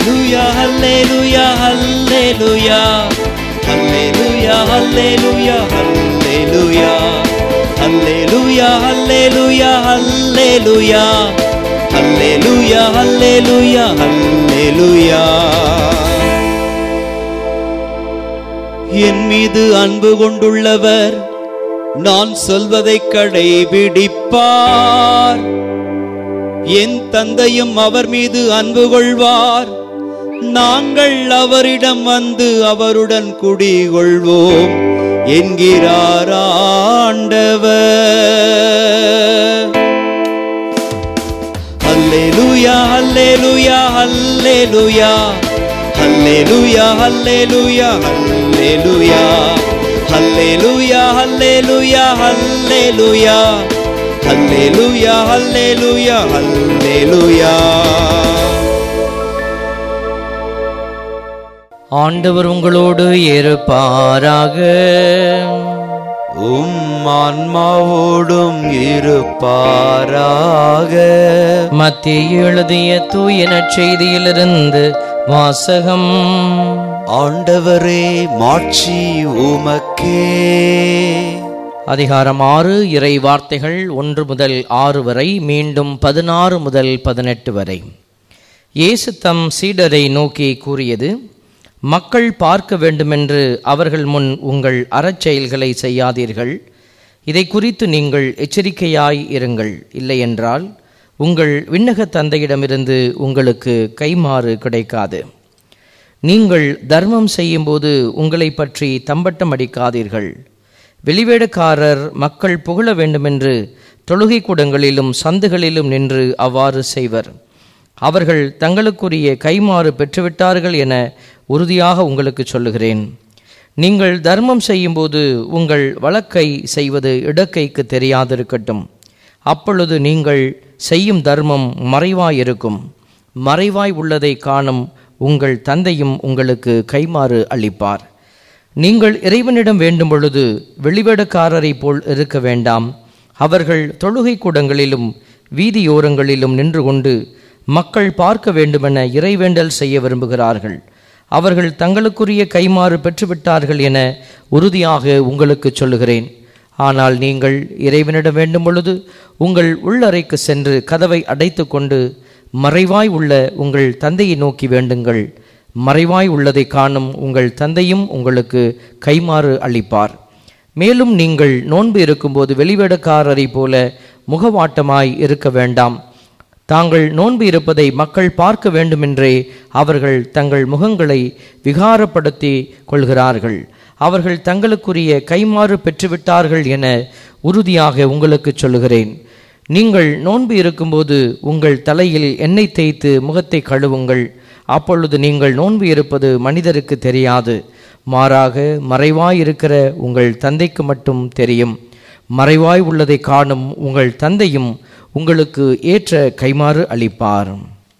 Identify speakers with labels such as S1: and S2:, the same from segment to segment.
S1: ஹல்லேலூயா ஹல்லேலூயா ஹல்லேலூயா ஹல்லேலூயா ஹல்லேலூயா ஹல்லேலூயா ஹல்லேலூயா ஹல்லேலூயா ஹல்லேலூயா ஹல்லேலூயா ஹல்லேலூயா ஹல்லேலூயா என் மீது அன்பு கொண்டுள்ளவர் நான் சொல்வதை கடைபிடிப்பார் என் தந்தையும் அவர் மீது அன்பு கொள்வார் நாங்கள் அவரிடம் வந்து அவருடன் குடிகொள்வோம் என்கிறார் ஆண்டவர் அல்லேலூயா அல்லேலூயா அல்லேலூயா அல்லேலூயா அல்லேலூயா அல்லேலூயா அல்லேலூயா அல்லேலூயா அல்லேலூயா அல்லேலூயா அல்லேலூயா அல்லேலூயா
S2: ஆண்டவர் உங்களோடு இருப்பாராக
S1: உம் ஆன்மாவோடும் இருப்பாராக
S2: மத்திய எழுதிய தூய நற்செய்தியிலிருந்து வாசகம்
S1: ஆண்டவரே மாட்சி உமக்கே
S2: அதிகாரம் ஆறு இறை வார்த்தைகள் ஒன்று முதல் ஆறு வரை மீண்டும் பதினாறு முதல் பதினெட்டு வரை இயேசு தம் சீடரை நோக்கி கூறியது மக்கள் பார்க்க வேண்டுமென்று அவர்கள் முன் உங்கள் அறச்செயல்களை செய்யாதீர்கள் இதை குறித்து நீங்கள் எச்சரிக்கையாய் இருங்கள் இல்லையென்றால் உங்கள் விண்ணக தந்தையிடமிருந்து உங்களுக்கு கைமாறு கிடைக்காது நீங்கள் தர்மம் செய்யும்போது உங்களை பற்றி தம்பட்டம் அடிக்காதீர்கள் வெளிவேடக்காரர் மக்கள் புகழ வேண்டுமென்று தொழுகை கூடங்களிலும் சந்துகளிலும் நின்று அவ்வாறு செய்வர் அவர்கள் தங்களுக்குரிய கைமாறு பெற்றுவிட்டார்கள் என உறுதியாக உங்களுக்கு சொல்லுகிறேன் நீங்கள் தர்மம் செய்யும்போது உங்கள் வழக்கை செய்வது இடக்கைக்கு தெரியாதிருக்கட்டும் அப்பொழுது நீங்கள் செய்யும் தர்மம் மறைவாய் இருக்கும் மறைவாய் உள்ளதை காணும் உங்கள் தந்தையும் உங்களுக்கு கைமாறு அளிப்பார் நீங்கள் இறைவனிடம் வேண்டும் பொழுது வெளிவேடக்காரரைப் போல் இருக்க வேண்டாம் அவர்கள் தொழுகை கூடங்களிலும் வீதியோரங்களிலும் நின்று கொண்டு மக்கள் பார்க்க வேண்டுமென இறைவேண்டல் செய்ய விரும்புகிறார்கள் அவர்கள் தங்களுக்குரிய கைமாறு பெற்றுவிட்டார்கள் என உறுதியாக உங்களுக்கு சொல்லுகிறேன் ஆனால் நீங்கள் இறைவனிடம் வேண்டும் பொழுது உங்கள் உள்ளறைக்கு சென்று கதவை அடைத்து கொண்டு மறைவாய் உள்ள உங்கள் தந்தையை நோக்கி வேண்டுங்கள் மறைவாய் உள்ளதை காணும் உங்கள் தந்தையும் உங்களுக்கு கைமாறு அளிப்பார் மேலும் நீங்கள் நோன்பு இருக்கும்போது வெளிவேடக்காரரை போல முகவாட்டமாய் இருக்க வேண்டாம் தாங்கள் நோன்பு இருப்பதை மக்கள் பார்க்க வேண்டுமென்றே அவர்கள் தங்கள் முகங்களை விகாரப்படுத்தி கொள்கிறார்கள் அவர்கள் தங்களுக்குரிய கைமாறு பெற்றுவிட்டார்கள் என உறுதியாக உங்களுக்கு சொல்லுகிறேன் நீங்கள் நோன்பு இருக்கும்போது உங்கள் தலையில் எண்ணெய் தேய்த்து முகத்தை கழுவுங்கள் அப்பொழுது நீங்கள் நோன்பு இருப்பது மனிதருக்கு தெரியாது மாறாக மறைவாய் இருக்கிற உங்கள் தந்தைக்கு மட்டும் தெரியும் மறைவாய் உள்ளதை காணும் உங்கள் தந்தையும் உங்களுக்கு ஏற்ற கைமாறு அளிப்பார்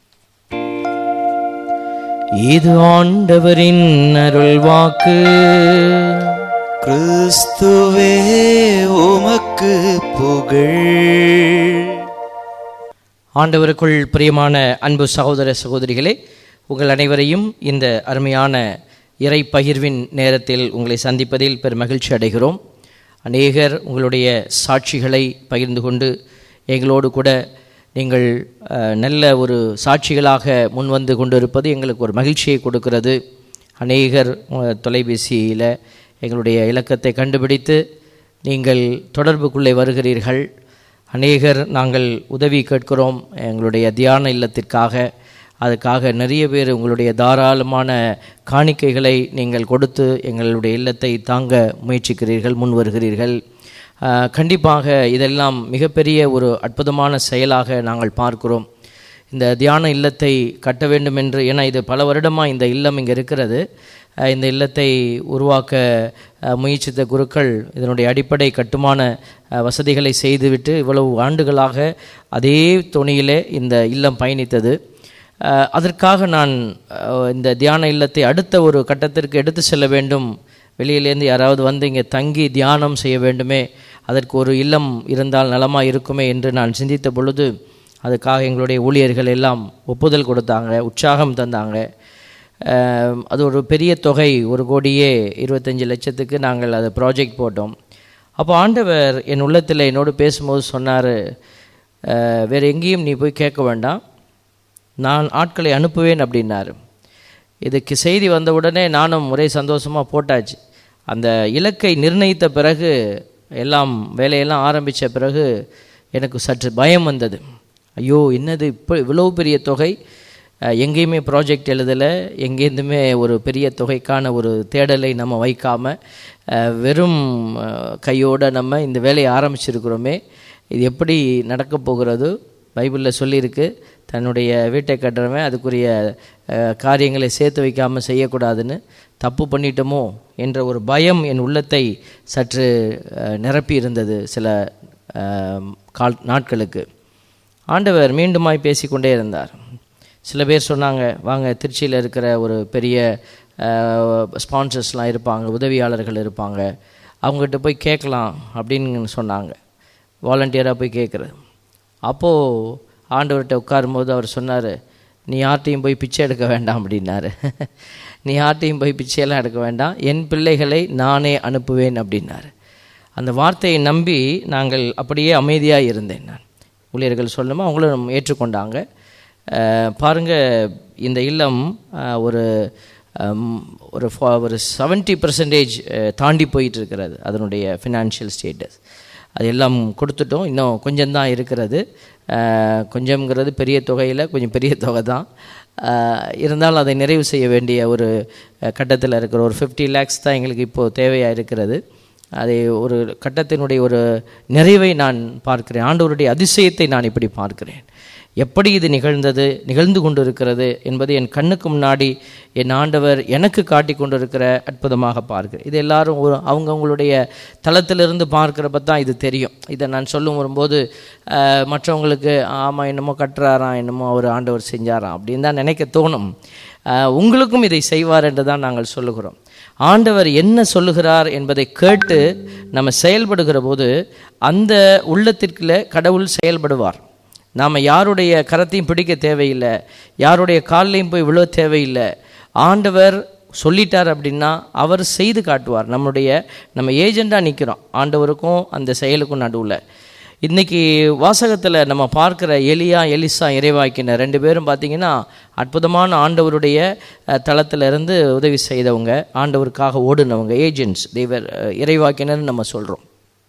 S2: இது ஆண்டவரின் அருள் வாக்கு
S1: கிறிஸ்துவே உமக்கு புகழ்
S2: ஆண்டவருக்குள் பிரியமான அன்பு சகோதர சகோதரிகளே உங்கள் அனைவரையும் இந்த அருமையான இறை பகிர்வின் நேரத்தில் உங்களை சந்திப்பதில் பெரும் மகிழ்ச்சி அடைகிறோம் அநேகர் உங்களுடைய சாட்சிகளை பகிர்ந்து கொண்டு எங்களோடு கூட நீங்கள் அஹ், நல்ல ஒரு சாட்சிகளாக முன்வந்து கொண்டு இருப்பது எங்களுக்கு ஒரு மகிழ்ச்சியை கொடுக்கிறது அநேகர் அஹ், தொலைபேசியில் எங்களுடைய இலக்கத்தை கண்டுபிடித்து நீங்கள் தொடர்புக்குள்ளே வருகிறீர்கள் அநேகர் நாங்கள் உதவி கேட்கிறோம் எங்களுடைய தியான இல்லத்திற்காக அதுக்காக நிறைய பேர் உங்களுடைய தாராளமான காணிக்கைகளை நீங்கள் கொடுத்து எங்களுடைய இல்லத்தை தாங்க முயற்சிக்கிறீர்கள் முன் வருகிறீர்கள் ஆஹ், கண்டிப்பாக இதெல்லாம் மிகப்பெரிய ஒரு அற்புதமான செயலாக நாங்கள் பார்க்கிறோம் இந்த தியான இல்லத்தை கட்ட வேண்டும் என்று ஏன்னா இது பல வருடமாக இந்த இல்லம் இங்கே இருக்கிறது அஹ் இந்த இல்லத்தை உருவாக்க அஹ், முயற்சித்த குருக்கள் இதனுடைய அடிப்படை கட்டுமான அஹ், வசதிகளை செய்துவிட்டு இவ்வளவு ஆண்டுகளாக அதே தொனியிலே இந்த இல்லம் பயணித்தது அஹ், அதற்காக நான் அஹ், இந்த தியான இல்லத்தை அடுத்த ஒரு கட்டத்திற்கு எடுத்து செல்ல வேண்டும் வெளியிலேருந்து யாராவது வந்து இங்கே தங்கி தியானம் செய்ய வேண்டுமே அதற்கு ஒரு இல்லம் இருந்தால் நலமாக இருக்குமே என்று நான் சிந்தித்த பொழுது அதுக்காக எங்களுடைய ஊழியர்கள் எல்லாம் ஒப்புதல் கொடுத்தாங்க உற்சாகம் தந்தாங்க அஹ், அது ஒரு பெரிய தொகை ஒரு கோடியே இருபத்தஞ்சி லட்சத்துக்கு நாங்கள் அது ப்ராஜெக்ட் போட்டோம் அப்போ ஆண்டவர் என் உள்ளத்தில் என்னோடு பேசும்போது சொன்னார் வேறு எங்கேயும் நீ போய் கேட்க வேண்டாம் நான் ஆட்களை அனுப்புவேன் அப்படின்னாரு இதுக்கு செய்தி வந்த உடனே நானும் ஒரே சந்தோஷமாக போட்டாச்சு அந்த இலக்கை நிர்ணயித்த பிறகு எல்லாம் வேலையெல்லாம் ஆரம்பித்த பிறகு எனக்கு சற்று பயம் வந்தது ஐயோ என்னது இப்போ இவ்வளோ பெரிய தொகை அஹ், எங்கேயுமே ப்ராஜெக்ட் எழுதலை எங்கேருந்துமே ஒரு பெரிய தொகைக்கான ஒரு தேடலை நம்ம வைக்காமல் வெறும் அஹ், கையோட நம்ம இந்த வேலையை ஆரம்பிச்சிருக்கிறோமே இது எப்படி நடக்க போகிறது பைபிளில் சொல்லியிருக்கு தன்னுடைய வீட்டை கட்டுறவன் அதுக்குரிய அஹ், காரியங்களை சேர்த்து வைக்காமல் செய்யக்கூடாதுன்னு தப்பு பண்ணிட்டோமோ என்ற ஒரு பயம் என் உள்ளத்தை சற்று அஹ், நிரப்பி இருந்தது சில அஹ், கால் நாட்களுக்கு ஆண்டவர் மீண்டுமாய் பேசிக்கொண்டே இருந்தார் சில பேர் சொன்னாங்க வாங்க திருச்சியில் இருக்கிற ஒரு பெரிய ஸ்பான்சர்ஸ்லாம் இருப்பாங்க உதவியாளர்கள் இருப்பாங்க அவங்ககிட்ட போய் கேட்கலாம் அப்படின்னு சொன்னாங்க வாலண்டியராக போய் கேட்குறது அப்போது ஆண்டவர்கிட்ட உட்காரும்போது அவர் சொன்னார் நீ யார்ட்டையும் போய் பிச்சை எடுக்க வேண்டாம் அப்படின்னாரு நீ யார்ட்டையும் போய் பிச்சையெல்லாம் எடுக்க வேண்டாம் என் பிள்ளைகளை நானே அனுப்புவேன் அப்படின்னாரு அந்த வார்த்தையை நம்பி நாங்கள் அப்படியே அமைதியாக இருந்தேன் நான் ஊழியர்கள் சொல்லுமா அவங்களும் ஏற்றுக்கொண்டாங்க அஹ், பாருங்க இந்த இல்லம் அஹ், ஒரு அம், ஒரு ஃபா- ஒரு செவன்ட்டி பர்சன்டேஜ் தாண்டி போயிட்டு இருக்கிறது அதனுடைய ஃபினான்ஷியல் ஸ்டேட்டஸ் அது எல்லாம் கொடுத்துட்டோம் இன்னும் கொஞ்சம்தான் இருக்கிறது அஹ், கொஞ்சம்ங்கிறது பெரிய தொகையில் கொஞ்சம் பெரிய தொகை தான் அஹ், இருந்தாலும் அதை நிறைவு செய்ய வேண்டிய ஒரு கட்டத்தில் இருக்கிற ஒரு ஃபிஃப்டி லேக்ஸ் தான் எங்களுக்கு இப்போது தேவையாக இருக்கிறது அதை ஒரு கட்டத்தினுடைய ஒரு நிறைவை நான் பார்க்கிறேன் ஆண்டவருடைய அதிசயத்தை நான் இப்படி பார்க்கிறேன் எப்படி இது நிகழ்ந்தது நிகழ்ந்து கொண்டிருக்கிறது என்பது என் கண்ணுக்கு முன்னாடி என் ஆண்டவர் எனக்கு காட்டி கொண்டிருக்கிற அற்புதமாக பார்க்கிறேன் இது எல்லாரும் ஒரு அவங்கவுங்களுடைய தளத்திலிருந்து பார்க்குறப்ப தான் இது தெரியும் இதை நான் சொல்லும் வரும்போது அஹ், மற்றவங்களுக்கு ஆமாம் என்னமோ கட்டுறாராம் என்னமோ அவர் ஆண்டவர் செஞ்சாராம் அப்படின்னு தான் நினைக்க தோணும் அஹ், உங்களுக்கும் இதை செய்வார் என்று தான் நாங்கள் சொல்லுகிறோம் ஆண்டவர் என்ன சொல்லுகிறார் என்பதை கேட்டு நம்ம செயல்படுகிற போது அந்த உள்ளத்திற்குள்ள கடவுள் செயல்படுவார் நாம் யாருடைய கரத்தையும் பிடிக்க தேவையில்லை யாருடைய கால்லையும் போய் விழ தேவையில்லை ஆண்டவர் சொல்லிட்டார் அப்படின்னா அவர் செய்து காட்டுவார் நம்முடைய நம்ம ஏஜெண்டாக நிற்கிறோம் ஆண்டவருக்கும் அந்த செயலுக்கும் நடுவில் இன்னைக்கு வாசகத்தில் நம்ம பார்க்குற எலியா எலிசா இறைவாக்கின ரெண்டு பேரும் பார்த்தீங்கன்னா அற்புதமான ஆண்டவருடைய அஹ், தளத்துல இருந்து உதவி செய்தவங்க ஆண்டவருக்காக ஓடுனவங்க ஏஜென்ட்ஸ் தேவர் இறைவாக்கினர்னு நம்ம சொல்கிறோம்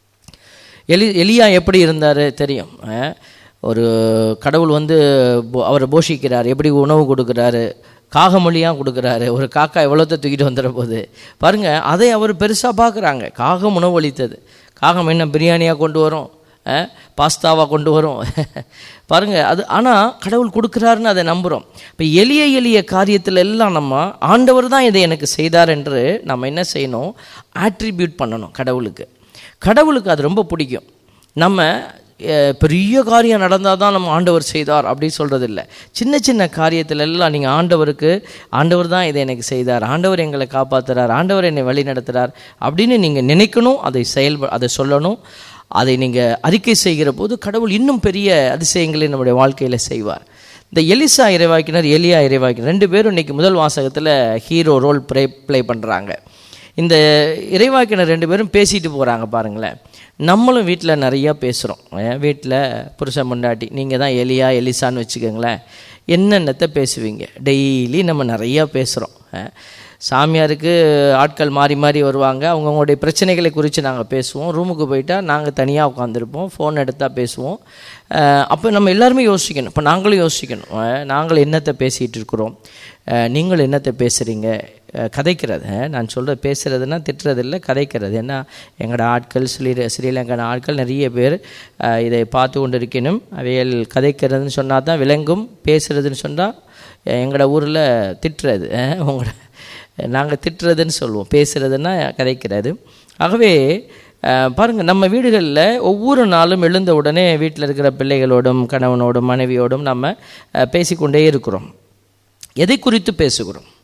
S2: எலி எலியா எப்படி இருந்தார் தெரியும் அஹ், ஒரு கடவுள் வந்து போ- அவரை போஷிக்கிறார் எப்படி உணவு கொடுக்குறாரு காகமொழியாக கொடுக்குறாரு ஒரு காக்கா எவ்வளோத்த தூக்கிட்டு வந்துட போகுது பாருங்க அதை அவர் பெருசாக பார்க்குறாங்க காகம் உணவு அளித்தது காகம் என்ன பிரியாணியாக கொண்டு வரும் அஹ், பாஸ்தாவாக கொண்டு வரும் பாருங்க அது ஆனால் கடவுள் கொடுக்குறாருன்னு அதை நம்புகிறோம் இப்போ எளிய எளிய காரியத்தில் எல்லாம் நம்ம ஆண்டவர் தான் இதை எனக்கு செய்தார் என்று நம்ம என்ன செய்யணும் ஆட்ரிபியூட் பண்ணணும் கடவுளுக்கு கடவுளுக்கு அது ரொம்ப பிடிக்கும் நம்ம அஹ், பெரிய காரியம் நடந்தால் தான் நம்ம ஆண்டவர் செய்தார் அப்படி சொல்கிறது இல்லை சின்ன சின்ன காரியத்தில் எல்லாம் நீங்கள் ஆண்டவருக்கு ஆண்டவர் தான் இதை எனக்கு செய்தார் ஆண்டவர் எங்களை காப்பாற்றுறார் ஆண்டவர் என்னை வழி நடத்துகிறார் அப்படின்னு நீங்கள் நினைக்கணும் அதை செயல்ப அதை சொல்லணும் அதை நீங்கள் அறிக்கை செய்கிற போது கடவுள் இன்னும் பெரிய அதிசயங்களை நம்முடைய வாழ்க்கையில் செய்வார் இந்த எலிசா இறைவாக்கினர் எலியா இறைவாக்கினர் ரெண்டு பேரும் இன்னைக்கு முதல் வாசகத்தில் ஹீரோ ரோல் ப்ளே ப்ளே பண்ணுறாங்க இந்த இறைவாக்கினர் ரெண்டு பேரும் பேசிட்டு போகிறாங்க பாருங்களேன் நம்மளும் வீட்டில் நிறையா பேசுகிறோம் வீட்டில் புருஷன் முண்டாட்டி நீங்கள் தான் எலியா எலிசான்னு வச்சுக்கோங்களேன் என்னென்னத்தை பேசுவீங்க டெய்லி நம்ம நிறையா பேசுகிறோம் சாமியாருக்கு ஆட்கள் மாறி மாறி வருவாங்க அவங்கவுங்களுடைய பிரச்சனைகளை குறித்து நாங்கள் பேசுவோம் ரூமுக்கு போயிட்டா நாங்கள் தனியாக உட்காந்துருப்போம் ஃபோன் எடுத்தால் பேசுவோம் அப்போ நம்ம எல்லாருமே யோசிக்கணும் இப்போ நாங்களும் யோசிக்கணும் அஹ், நாங்கள் என்னத்தை பேசிகிட்டு இருக்கிறோம் அஹ், நீங்கள் என்னத்தை பேசுகிறீங்க கதைக்கிறது அஹ், நான் சொல்கிற பேசுகிறதுனா திட்டுறதில்ல கதைக்கிறது ஏன்னா எங்களோட ஆட்கள் ஸ்ரீ ஸ்ரீலங்கன் ஆட்கள் நிறைய பேர் அஹ், இதை பார்த்து கொண்டு இருக்கணும் அவைகள் கதைக்கிறதுன்னு சொன்னால் தான் விளங்கும் பேசுகிறதுன்னு சொன்னால் எங்களோட ஊரில் திட்டுறது அஹ், உங்களோட நாங்கள் திட்டுறதுன்னு சொல்லுவோம் பேசுகிறதுன்னா கதைக்கிறது ஆகவே அஹ், பாருங்க நம்ம வீடுகளில் ஒவ்வொரு நாளும் எழுந்த உடனே வீட்டில் இருக்கிற பிள்ளைகளோடும் கணவனோடும் மனைவியோடும் நம்ம அஹ், பேசிக்கொண்டே இருக்கிறோம் எதை குறித்து பேசுகிறோம்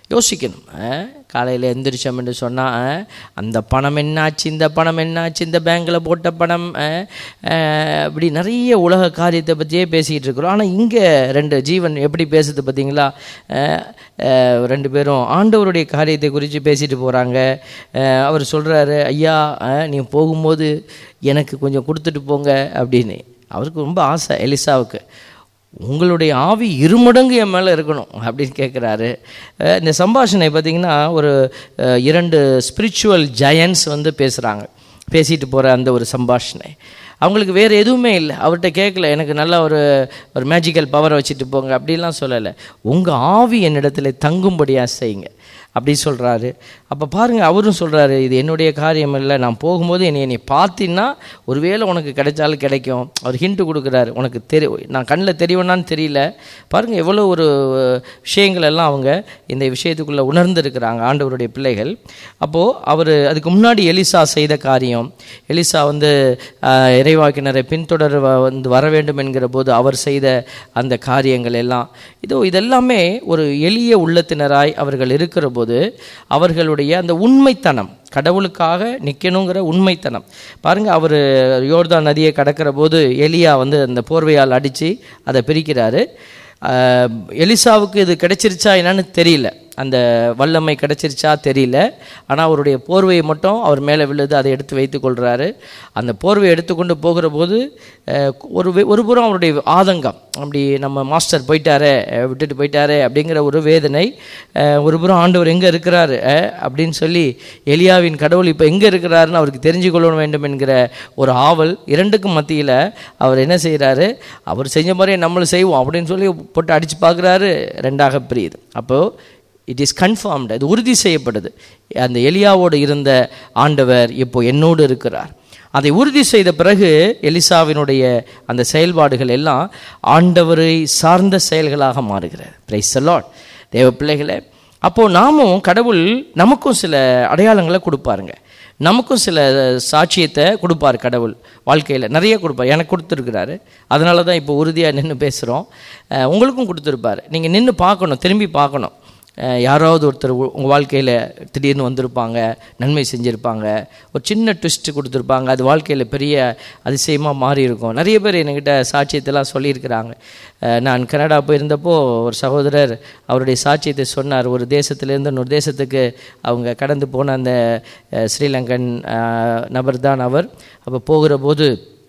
S2: யோசிக்கணும் காலையில் எந்திரிச்சோம்னு சொன்னால் அந்த பணம் என்னாச்சு இந்த பணம் என்னாச்சு இந்த பேங்க்கில் போட்ட பணம் அஹ், அஹ், இப்படி நிறைய உலக காரியத்தை பற்றியே பேசிக்கிட்டு இருக்கிறோம் ஆனால் இங்கே ரெண்டு ஜீவன் எப்படி பேசுது பார்த்தீங்களா அஹ், அஹ், ரெண்டு பேரும் ஆண்டவருடைய காரியத்தை குறித்து பேசிட்டு போகிறாங்க அவர் சொல்கிறாரு ஐயா அஹ், நீ போகும்போது எனக்கு கொஞ்சம் கொடுத்துட்டு போங்க அப்படின்னு அவருக்கு ரொம்ப ஆசை எலிசாவுக்கு உங்களுடைய ஆவி இருமடங்கு என் மேலே இருக்கணும் அப்படின்னு கேட்குறாரு அஹ் இந்த சம்பாஷணை பார்த்திங்கன்னா ஒரு அஹ், இரண்டு ஸ்பிரிச்சுவல் ஜயன்ஸ் வந்து பேசுகிறாங்க பேசிட்டு போகிற அந்த ஒரு சம்பாஷணை அவங்களுக்கு வேறு எதுவுமே இல்லை அவர்கிட்ட கேட்கல எனக்கு நல்ல ஒரு ஒரு மேஜிக்கல் பவரை வச்சுட்டு போங்க அப்படிலாம் சொல்லலை உங்கள் ஆவி என்னிடத்துல தங்கும்படியாக செய்யுங்க அப்படி சொல்கிறாரு அப்போ பாருங்கள் அவரும் சொல்கிறாரு இது என்னுடைய காரியம் இல்லை நான் போகும்போது என்னை நீ பார்த்தீங்கன்னா ஒருவேளை உனக்கு கிடைச்சாலும் கிடைக்கும் அவர் ஹிண்ட்டு கொடுக்குறாரு உனக்கு தெரி நான் கண்ணில் தெரியவனான்னு தெரியல பாருங்கள் எவ்வளோ ஒரு விஷயங்கள் எல்லாம் அவங்க இந்த விஷயத்துக்குள்ளே உணர்ந்திருக்கிறாங்க ஆண்டவருடைய பிள்ளைகள் அப்போது அவர் அதுக்கு முன்னாடி எலிசா செய்த காரியம் எலிசா வந்து ஆஹ், இறைவாக்கினரை பின்தொடர் வ- வந்து வர வேண்டும் என்கிற போது அவர் செய்த அந்த காரியங்கள் எல்லாம் இதோ இதெல்லாமே ஒரு எளிய உள்ளத்தினராய் அவர்கள் இருக்கிற போது அவர்களுடைய அந்த உண்மைத்தனம் கடவுளுக்காக நிற்கணுங்கிற உண்மைத்தனம் பாருங்க அவர் யோர்தான் நதியை கடக்கிற போது எலியா வந்து அந்த போர்வையால் அடித்து அதை பிரிக்கிறாரு ஆஹ், எலிசாவுக்கு இது கிடைச்சிருச்சா என்னன்னு தெரியல அந்த வல்லமை கிடைச்சிருச்சா தெரியல ஆனால் அவருடைய போர்வையை மட்டும் அவர் மேலே விழுது அதை எடுத்து வைத்துக் கொள்கிறாரு அந்த போர்வையை எடுத்துக்கொண்டு போகிற போது அஹ், ஒரு வே- ஒரு புறம் அவருடைய ஆதங்கம் அப்படி நம்ம மாஸ்டர் போயிட்டாரே அஹ், விட்டுட்டு போயிட்டாரே அப்படிங்கிற ஒரு வேதனை அஹ், ஒரு புறம் ஆண்டவர் எங்கே இருக்கிறாரு அஹ், அப்படின்னு சொல்லி எலியாவின் கடவுள் இப்போ எங்கே இருக்கிறாருன்னு அவருக்கு தெரிஞ்சு கொள்ள வேண்டும் என்கிற ஒரு ஆவல் இரண்டுக்கும் மத்தியில் அவர் என்ன செய்கிறாரு அவர் செஞ்ச மாதிரியே நம்மளும் செய்வோம் அப்படின்னு சொல்லி போட்டு அடித்து பார்க்குறாரு ரெண்டாக பிரியுது அப்போது இட் இஸ் கன்ஃபார்ம்டு அது உறுதி செய்யப்படுது அந்த எலியாவோடு இருந்த ஆண்டவர் இப்போ என்னோடு இருக்கிறார் அதை உறுதி செய்த பிறகு எலிசாவினுடைய அந்த செயல்பாடுகள் எல்லாம் ஆண்டவரை சார்ந்த செயல்களாக மாறுகிறது பிரைஸ் லார்ட் தேவ பிள்ளைகளே அப்போது நாமும் கடவுள் நமக்கும் சில அடையாளங்களை கொடுப்பாருங்க நமக்கும் சில சாட்சியத்தை கொடுப்பார் கடவுள் வாழ்க்கையில் நிறைய கொடுப்பார் எனக்கு கொடுத்துருக்கிறாரு அதனால தான் இப்போ உறுதியாக நின்று பேசுகிறோம் உங்களுக்கும் கொடுத்துருப்பார் நீங்கள் நின்று பார்க்கணும் திரும்பி பார்க்கணும் அஹ் யாராவது ஒருத்தர் உங்கள் வாழ்க்கையில் திடீர்னு வந்திருப்பாங்க நன்மை செஞ்சுருப்பாங்க ஒரு சின்ன ட்விஸ்ட் கொடுத்துருப்பாங்க அது வாழ்க்கையில் பெரிய அதிசயமாக மாறி இருக்கும் நிறைய பேர் என்கிட்ட சாட்சியத்தெல்லாம் சொல்லியிருக்கிறாங்க அஹ் நான் கனடா போயிருந்தப்போ ஒரு சகோதரர் அவருடைய சாட்சியத்தை சொன்னார் ஒரு தேசத்துலேருந்து இன்னொரு தேசத்துக்கு அவங்க கடந்து போன அந்த அஹ், ஸ்ரீலங்கன் அஹ், நபர் தான் அவர் அப்போ போகிற போது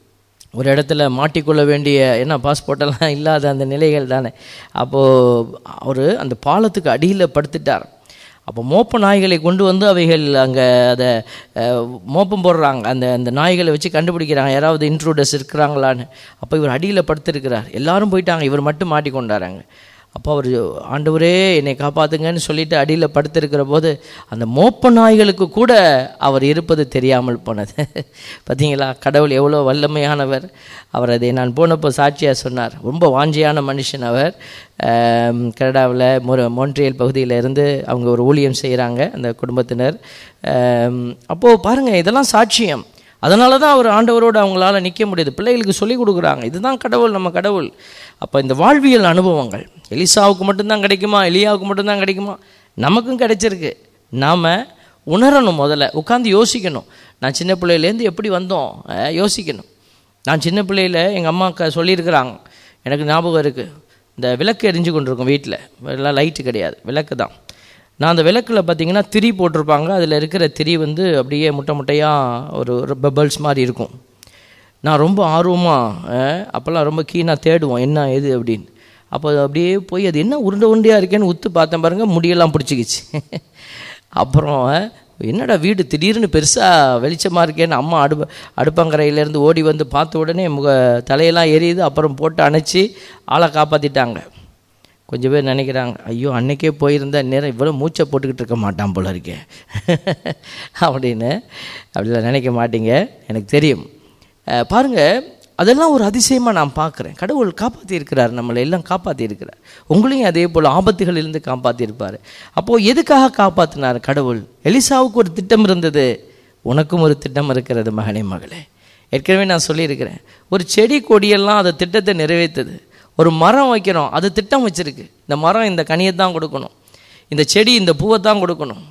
S2: ஒரு இடத்துல மாட்டிக்கொள்ள வேண்டிய என்ன பாஸ்போர்ட்டெல்லாம் இல்லாத அந்த நிலைகள் தானே அப்போது அவர் அந்த பாலத்துக்கு அடியில் படுத்துட்டார் அப்போ மோப்ப நாய்களை கொண்டு வந்து அவைகள் அங்கே அதை அஹ், மோப்பம் போடுறாங்க அந்த அந்த நாய்களை வச்சு கண்டுபிடிக்கிறாங்க யாராவது இன்ட்ரூடர்ஸ் இருக்கிறாங்களான்னு அப்போ இவர் அடியில் படுத்திருக்கிறார் எல்லாரும் போயிட்டாங்க இவர் மட்டும் மாட்டிக்கொண்டாராங்க அப்போ அவர் ஆண்டவரே என்னை காப்பாத்துங்கன்னு சொல்லிட்டு அடியில் படுத்திருக்கிற போது அந்த மோப்ப நாய்களுக்கு கூட அவர் இருப்பது தெரியாமல் போனது பார்த்தீங்களா கடவுள் எவ்வளோ வல்லமையானவர் அவர் அதை நான் போனப்போ சாட்சியாக சொன்னார் ரொம்ப வாஞ்சியான மனுஷன் அவர் ஆம், கனடாவில் மொ மொன்ட்ரியல் பகுதியில் இருந்து அவங்க ஒரு ஊழியம் செய்கிறாங்க அந்த குடும்பத்தினர் ஆம், அப்போது பாருங்கள் இதெல்லாம் சாட்சியம் அதனால தான் அவர் ஆண்டவரோடு அவங்களால நிற்க முடியுது பிள்ளைகளுக்கு சொல்லிக் கொடுக்குறாங்க இதுதான் கடவுள் நம்ம கடவுள் அப்போ இந்த வாழ்வியல் அனுபவங்கள் எலிசாவுக்கு மட்டும்தான் கிடைக்குமா எலியாவுக்கு மட்டும்தான் கிடைக்குமா நமக்கும் கிடைச்சிருக்கு நாம் உணரணும் முதல்ல உட்காந்து யோசிக்கணும் நான் சின்ன பிள்ளையிலேருந்து எப்படி வந்தோம் அஹ், யோசிக்கணும் நான் சின்ன பிள்ளையில் எங்கள் அம்மா அக்கா சொல்லியிருக்கிறாங்க எனக்கு ஞாபகம் இருக்குது இந்த விளக்கு எரிஞ்சு கொண்டிருக்கும் வீட்டில் எல்லாம் லைட்டு கிடையாது விளக்கு தான் நான் அந்த விளக்கில் பார்த்தீங்கன்னா திரி போட்டிருப்பாங்க அதில் இருக்கிற திரி வந்து அப்படியே முட்டை முட்டையாக ஒரு ஒரு பபிள்ஸ் மாதிரி இருக்கும் நான் ரொம்ப ஆர்வமாக அப்போல்லாம் ரொம்ப கீனாக தேடுவோம் என்ன எது அப்படின்னு அப்போ அப்படியே போய் அது என்ன உருண்டை உருண்டையாக இருக்கேன்னு உத்து பார்த்தேன் பாருங்க முடியெல்லாம் பிடிச்சிக்கிச்சு அப்புறம் என்னடா வீடு திடீர்னு பெருசாக வெளிச்சமாக இருக்கேன்னு அம்மா அடுப்ப அடுப்பங்கரையிலேருந்து ஓடி வந்து பார்த்த உடனே முக தலையெல்லாம் எரியுது அப்புறம் போட்டு அணைச்சி ஆளை காப்பாற்றிட்டாங்க கொஞ்சம் பேர் நினைக்கிறாங்க ஐயோ அன்னைக்கே போயிருந்தா நேரம் இவ்வளோ மூச்சை போட்டுக்கிட்டு இருக்க மாட்டான் போல இருக்கே அப்படின்னு அப்படிலாம் நினைக்க மாட்டீங்க எனக்கு தெரியும் அஹ் பாருங்க அதெல்லாம் ஒரு அதிசயமாக நான் பார்க்குறேன் கடவுள் காப்பாற்றி இருக்கிறார் நம்மளை எல்லாம் காப்பாற்றி இருக்கிறார் உங்களையும் அதே போல் ஆபத்துகளிலிருந்து காப்பாற்றியிருப்பார் அப்போது எதுக்காக காப்பாற்றினார் கடவுள் எலிசாவுக்கு ஒரு திட்டம் இருந்தது உனக்கும் ஒரு திட்டம் இருக்கிறது மகனே மகளே ஏற்கனவே நான் சொல்லியிருக்கிறேன் ஒரு செடி கொடியெல்லாம் அந்த திட்டத்தை நிறைவேற்றுது ஒரு மரம் வைக்கிறோம் அது திட்டம் வச்சிருக்கு இந்த மரம் இந்த கனியை தான் கொடுக்கணும் இந்த செடி இந்த பூவை தான் கொடுக்கணும்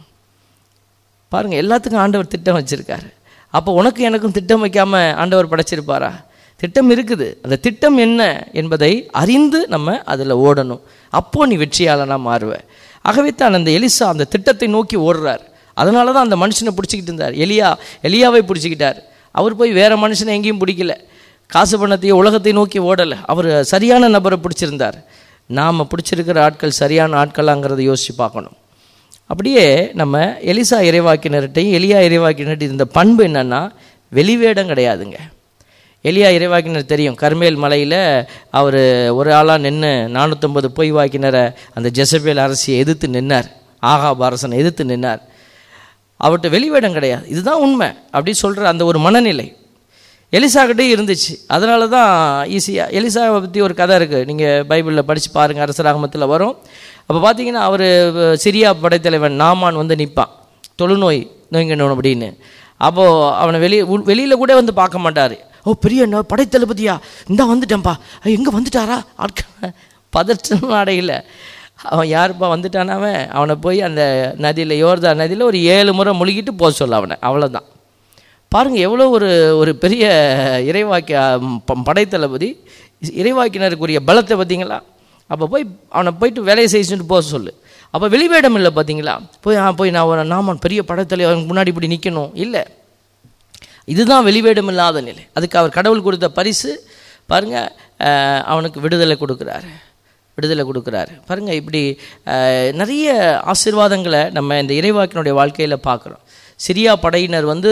S2: பாருங்க எல்லாத்துக்கும் ஆண்டவர் திட்டம் வச்சிருக்காரு அப்போ உனக்கு எனக்கும் திட்டம் வைக்காம ஆண்டவர் படைச்சிருப்பாரா திட்டம் இருக்குது அந்த திட்டம் என்ன என்பதை அறிந்து நம்ம அதில் ஓடணும் அப்போ நீ வெற்றியாளனாக மாறுவ ஆகவே தான் அந்த எலிசா அந்த திட்டத்தை நோக்கி ஓடுறார் அதனால தான் அந்த மனுஷனை பிடிச்சிக்கிட்டு இருந்தார் எலியா எலியாவை பிடிச்சிக்கிட்டார் அவர் போய் வேற மனுஷனை எங்கேயும் பிடிக்கல காசு பணத்தையும் உலகத்தை நோக்கி ஓடலை அவர் சரியான நபரை பிடிச்சிருந்தார் நாம் பிடிச்சிருக்கிற ஆட்கள் சரியான ஆட்களாங்கிறத யோசித்து பார்க்கணும் அப்படியே நம்ம எலிசா இறைவாக்கினர்கிட்டையும் எலியா இறைவாக்கினர்கிட்ட இருந்த பண்பு என்னன்னா வெளிவேடம் கிடையாதுங்க எலியா இறைவாக்கினர் தெரியும் கர்மேல் மலையில் அவர் ஒரு ஆளாக நின்று நானூற்றம்பது பொய் வாக்கினரை அந்த ஜெசபேல் அரசியை எதிர்த்து நின்னார் ஆகாப் அரசனை எதிர்த்து நின்னார் அவர்கிட்ட வெளிவேடம் கிடையாது இதுதான் உண்மை அப்படி சொல்கிற அந்த ஒரு மனநிலை எலிசாக்கிட்டே இருந்துச்சு அதனால தான் ஈஸியாக எலிசாவை பற்றி ஒரு கதை இருக்குது நீங்கள் பைபிளில் படித்து பாருங்கள் அரசராகமத்தில் வரும் அப்போ பார்த்தீங்கன்னா அவர் சிரியா படைத்தலைவன் நாமான் வந்து நிற்பான் தொழுநோய் நோய்ங்கணும் அப்படின்னு அப்போது அவனை வெளியே வெளியில் கூட வந்து பார்க்க மாட்டார் ஓ பெரிய என்ன படைத்தளபதியா இந்தா வந்துட்டேன்ப்பா எங்கே வந்துட்டாரா ஆட்கள் பதற்றம் அடையில அவன் யாருப்பா வந்துட்டான் அவன் அவனை போய் அந்த நதியில் யோர்தா நதியில் ஒரு ஏழு முறை முழுகிட்டு போக சொல்ல அவனை அவ்வளோதான் பாருங்கள் எவ்வளோ ஒரு ஒரு பெரிய இறைவாக்கிய ப- படைத்தளபதி இறைவாக்கினருக்குரிய பலத்தை பார்த்தீங்களா அப்போ போய் அவனை போயிட்டு வேலையை செய்யிட்டு போக சொல்லு அப்போ வெளிவேடம் இல்லை பார்த்தீங்களா போய் ஆ, போய் நான் ஒரு நாமன் பெரிய படைத்தலைவன் முன்னாடி இப்படி நிற்கணும் இல்லை இதுதான் வெளிவேடம் இல்லாத நிலை அதுக்கு அவர் கடவுள் கொடுத்த பரிசு பாருங்க அஹ், அவனுக்கு விடுதலை கொடுக்குறாரு விடுதலை கொடுக்குறாரு பாருங்க இப்படி அஹ், நிறைய ஆசீர்வாதங்களை நம்ம இந்த இறைவாக்கினுடைய வாழ்க்கையில் பார்க்குறோம் சிரியா படையினர் வந்து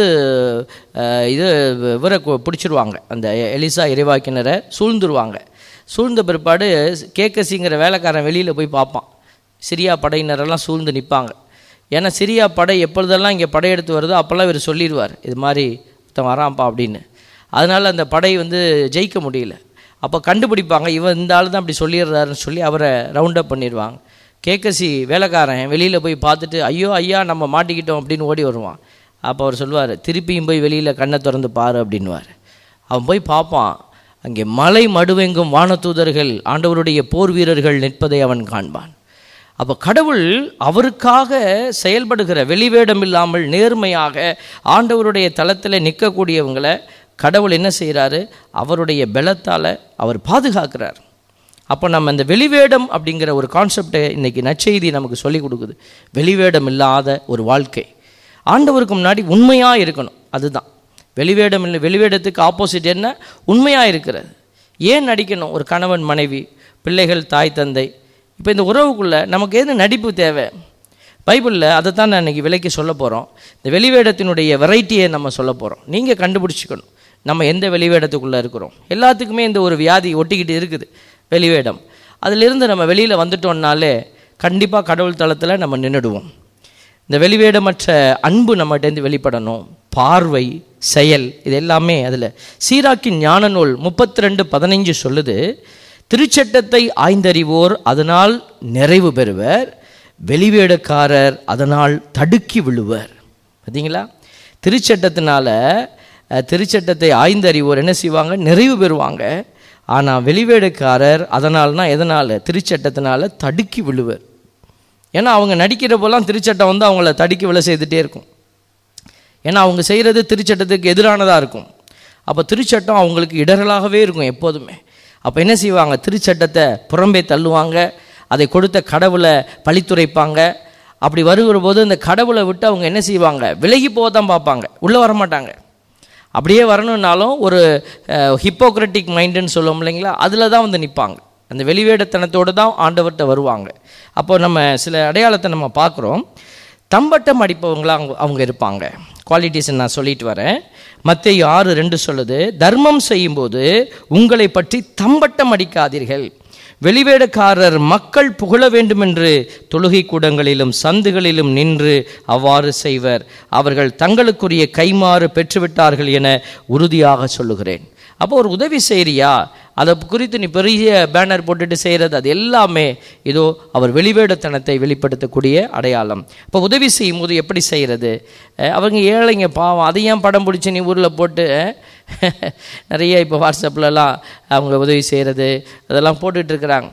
S2: அஹ், இது இவரை கு- பிடிச்சிருவாங்க அந்த எலிசா இறைவாக்கினரை சூழ்ந்துருவாங்க சூழ்ந்த பிற்பாடு கேக்கசிங்கிற வேலைக்காரன் வெளியில் போய் பார்ப்பான் சிரியா படையினரெல்லாம் சூழ்ந்து நிற்பாங்க ஏன்னா சிரியா படை எப்பொழுதெல்லாம் இங்கே படையெடுத்து வருதோ அப்போல்லாம் இவர் சொல்லிடுவார் இது மாதிரி ஒருத்தன் வரான்ப்பா அப்படின்னு அதனால் அந்த படை வந்து ஜெயிக்க முடியல அப்போ கண்டுபிடிப்பாங்க இவன் இந்த ஆள் தான் அப்படி சொல்லிடுறாருன்னு சொல்லி அவரை ரவுண்ட் அப் பண்ணிடுவாங்க கேக்கசி வேலைக்காரன் வெளியில் போய் பார்த்துட்டு ஐயோ ஐயா நம்ம மாட்டிக்கிட்டோம் அப்படின்னு ஓடி வருவான் அப்போ அவர் சொல்லுவார் திருப்பியும் போய் வெளியில் கண்ணை திறந்து பாரு அப்படின்னுவார் அவன் போய் பார்ப்பான் அங்கே மலை மடுவெங்கும் வானதூதர்கள் ஆண்டவருடைய போர் வீரர்கள் நிற்பதை அவன் காண்பான் அப்போ கடவுள் அவருக்காக செயல்படுகிற வெளிவேடம் இல்லாமல் நேர்மையாக ஆண்டவருடைய தளத்தில் நிற்கக்கூடியவங்களை கடவுள் என்ன செய்கிறாரு அவருடைய பலத்தால் அவர் பாதுகாக்கிறார் அப்போ நம்ம இந்த வெளிவேடம் அப்படிங்கிற ஒரு கான்செப்டை இன்னைக்கு நற்செய்தி நமக்கு சொல்லி கொடுக்குது வெளிவேடம் இல்லாத ஒரு வாழ்க்கை ஆண்டவருக்கு முன்னாடி உண்மையாக இருக்கணும் அதுதான் வெளிவேடம் இல்லை வெளிவேடத்துக்கு ஆப்போசிட் என்ன உண்மையாக இருக்கிறது ஏன் நடிக்கணும் ஒரு கணவன் மனைவி பிள்ளைகள் தாய் தந்தை இப்போ இந்த உறவுக்குள்ளே நமக்கு எது நடிப்பு தேவை பைபிளில் அதை தான் நான் இன்னைக்கு விலைக்கு சொல்ல போகிறோம் இந்த வெளிவேடத்தினுடைய வெரைட்டியை நம்ம சொல்ல போகிறோம் நீங்கள் கண்டுபிடிச்சிக்கணும் நம்ம எந்த வெளிவேடத்துக்குள்ளே இருக்கிறோம் எல்லாத்துக்குமே இந்த ஒரு வியாதி ஒட்டிக்கிட்டு இருக்குது வெளிவேடம் அதிலிருந்து நம்ம வெளியில் வந்துட்டோம்னாலே கண்டிப்பாக கடவுள் தளத்தில் நம்ம நின்றுடுவோம் இந்த வெளிவேடமற்ற அன்பு நம்மகிட்டேருந்து வெளிப்படணும் பார்வை செயல் இது எல்லாமே அதில் சீராக்கின் ஞான நூல் முப்பத்தி ரெண்டு பதினைஞ்சு சொல்லுது திருச்சட்டத்தை ஆய்ந்தறிவோர் அதனால் நிறைவு பெறுவர் வெளிவேடக்காரர் அதனால் தடுக்கி விழுவர் பார்த்தீங்களா திருச்சட்டத்தினால அஹ், திருச்சட்டத்தை ஆய்ந்தறிவோர் என்ன செய்வாங்க நிறைவு பெறுவாங்க ஆனால் வெளிவேடக்காரர் அதனால்னா எதனால் திருச்சட்டத்தினால தடுக்கி விழுவர் ஏன்னா அவங்க நடிக்கிறப்போலாம் திருச்சட்டம் வந்து அவங்கள தடுக்கி விழ செய்துட்டே இருக்கும் ஏன்னா அவங்க செய்கிறது திருச்சட்டத்துக்கு எதிரானதாக இருக்கும் அப்போ திருச்சட்டம் அவங்களுக்கு இடரலாகவே இருக்கும் எப்போதுமே அப்போ என்ன செய்வாங்க திருச்சட்டத்தை புறம்பே தள்ளுவாங்க அதை கொடுத்த கடவுளை பழித்துரைப்பாங்க அப்படி வருகிற போது இந்த கடவுளை விட்டு அவங்க என்ன செய்வாங்க விலகி போக தான் பார்ப்பாங்க உள்ளே வர மாட்டாங்க அப்படியே வரணுன்னாலும் ஒரு ஹிப்போக்ரட்டிக் மைண்டுன்னு சொல்லுவோம் இல்லைங்களா அதில் தான் வந்து நிற்பாங்க அந்த வெளிவேடத்தனத்தோடு தான் ஆண்டவர்கிட்ட வருவாங்க அப்போ நம்ம சில அடையாளத்தை நம்ம பார்க்குறோம் தம்பட்டம் அடிப்பவங்களா அவங்க அவங்க இருப்பாங்க குவாலிட்டிஸ் நான் சொல்லிட்டு வரேன் மத்தேயு ஆறு ரெண்டு சொல்லுது தர்மம் செய்யும்போது உங்களை பற்றி தம்பட்டம் அடிக்காதீர்கள் வெளிவேடக்காரர் மக்கள் புகழ வேண்டுமென்று தொழுகை கூடங்களிலும் சந்துகளிலும் நின்று அவ்வாறு செய்வர் அவர்கள் தங்களுக்குரிய கைமாறு பெற்றுவிட்டார்கள் என உறுதியாக சொல்லுகிறேன் அப்போ ஒரு உதவி செய்கிறியா அதை குறித்து நீ பெரிய பேனர் போட்டுட்டு செய்கிறது அது எல்லாமே இதோ அவர் வெளிவேடத்தனத்தை வெளிப்படுத்தக்கூடிய அடையாளம் இப்போ உதவி செய்யும் போது எப்படி செய்கிறது அஹ் அவங்க ஏழைங்க பாவம் அதை ஏன் படம் பிடிச்சி நீ ஊரில் போட்டு நிறைய இப்போ வாட்ஸ்அப்லலாம் அவங்க உதவி செய்கிறது அதெல்லாம் போட்டுட்டு இருக்கிறாங்க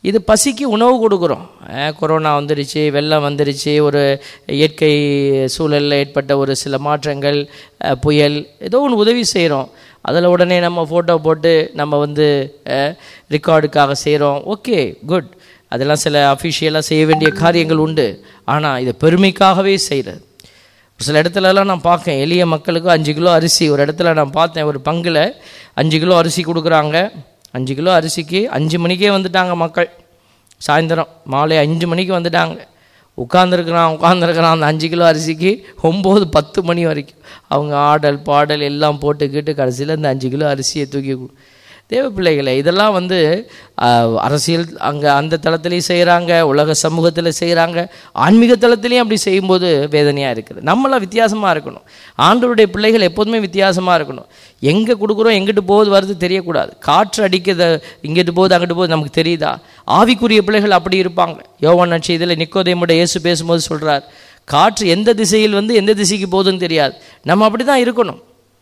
S2: இது பசிக்கு உணவு கொடுக்குறோம் அஹ் கொரோனா வந்துருச்சு வெள்ளம் வந்துருச்சு ஒரு இயற்கை சூழலில் ஏற்பட்ட ஒரு சில மாற்றங்கள் அஹ் புயல் ஏதோ ஒன்று உதவி செய்கிறோம் அதில் உடனே நம்ம ஃபோட்டோ போட்டு நம்ம வந்து ரெக்கார்டுக்காக செய்கிறோம் ஓகே குட் அதெல்லாம் சில அஃபிஷியலாக செய்ய வேண்டிய காரியங்கள் உண்டு ஆனால் இதை பெருமைக்காகவே செய்கிறது ஒரு சில இடத்துலலாம் நான் பார்க்கேன் எளிய மக்களுக்கு அஞ்சு கிலோ அரிசி ஒரு இடத்துல நான் பார்த்தேன் ஒரு பங்கில் அஞ்சு கிலோ அரிசி கொடுக்குறாங்க அஞ்சு கிலோ அரிசிக்கு அஞ்சு மணிக்கே வந்துட்டாங்க மக்கள் சாயந்தரம் மாலை அஞ்சு மணிக்கு வந்துட்டாங்க உட்காந்துருக்குறான் உட்காந்துருக்குறான் அந்த அஞ்சு கிலோ அரிசிக்கு ஒம்பது பத்து மணி வரைக்கும் அவங்க ஆடல் பாடல் எல்லாம் போட்டுக்கிட்டு கடைசியில் இந்த அஞ்சு கிலோ அரிசியை தூக்கி கு- தேவ பிள்ளைகளை இதெல்லாம் வந்து ஆஹ், அரசியல் அங்கே அந்த தளத்துலேயும் செய்கிறாங்க உலக சமூகத்தில் செய்கிறாங்க ஆன்மீக தளத்துலேயும் அப்படி செய்யும்போது வேதனையாக இருக்குது நம்மளாம் வித்தியாசமாக இருக்கணும் ஆண்டவருடைய பிள்ளைகள் எப்போதுமே வித்தியாசமாக இருக்கணும் எங்கே கொடுக்குறோம் எங்கிட்டு போகுது வருது தெரியக்கூடாது காற்று அடிக்கிறத இங்கிட்டு போகுது அங்கிட்டு போகுது நமக்கு தெரியுதா ஆவிக்குரிய பிள்ளைகள் அப்படி இருப்பாங்க யோவான் நட்சி இதில் நிக்கோதேமுடைய இயேசு பேசும்போது சொல்கிறார் காற்று எந்த திசையில் வந்து எந்த திசைக்கு போகுதுன்னு தெரியாது நம்ம அப்படி தான் இருக்கணும்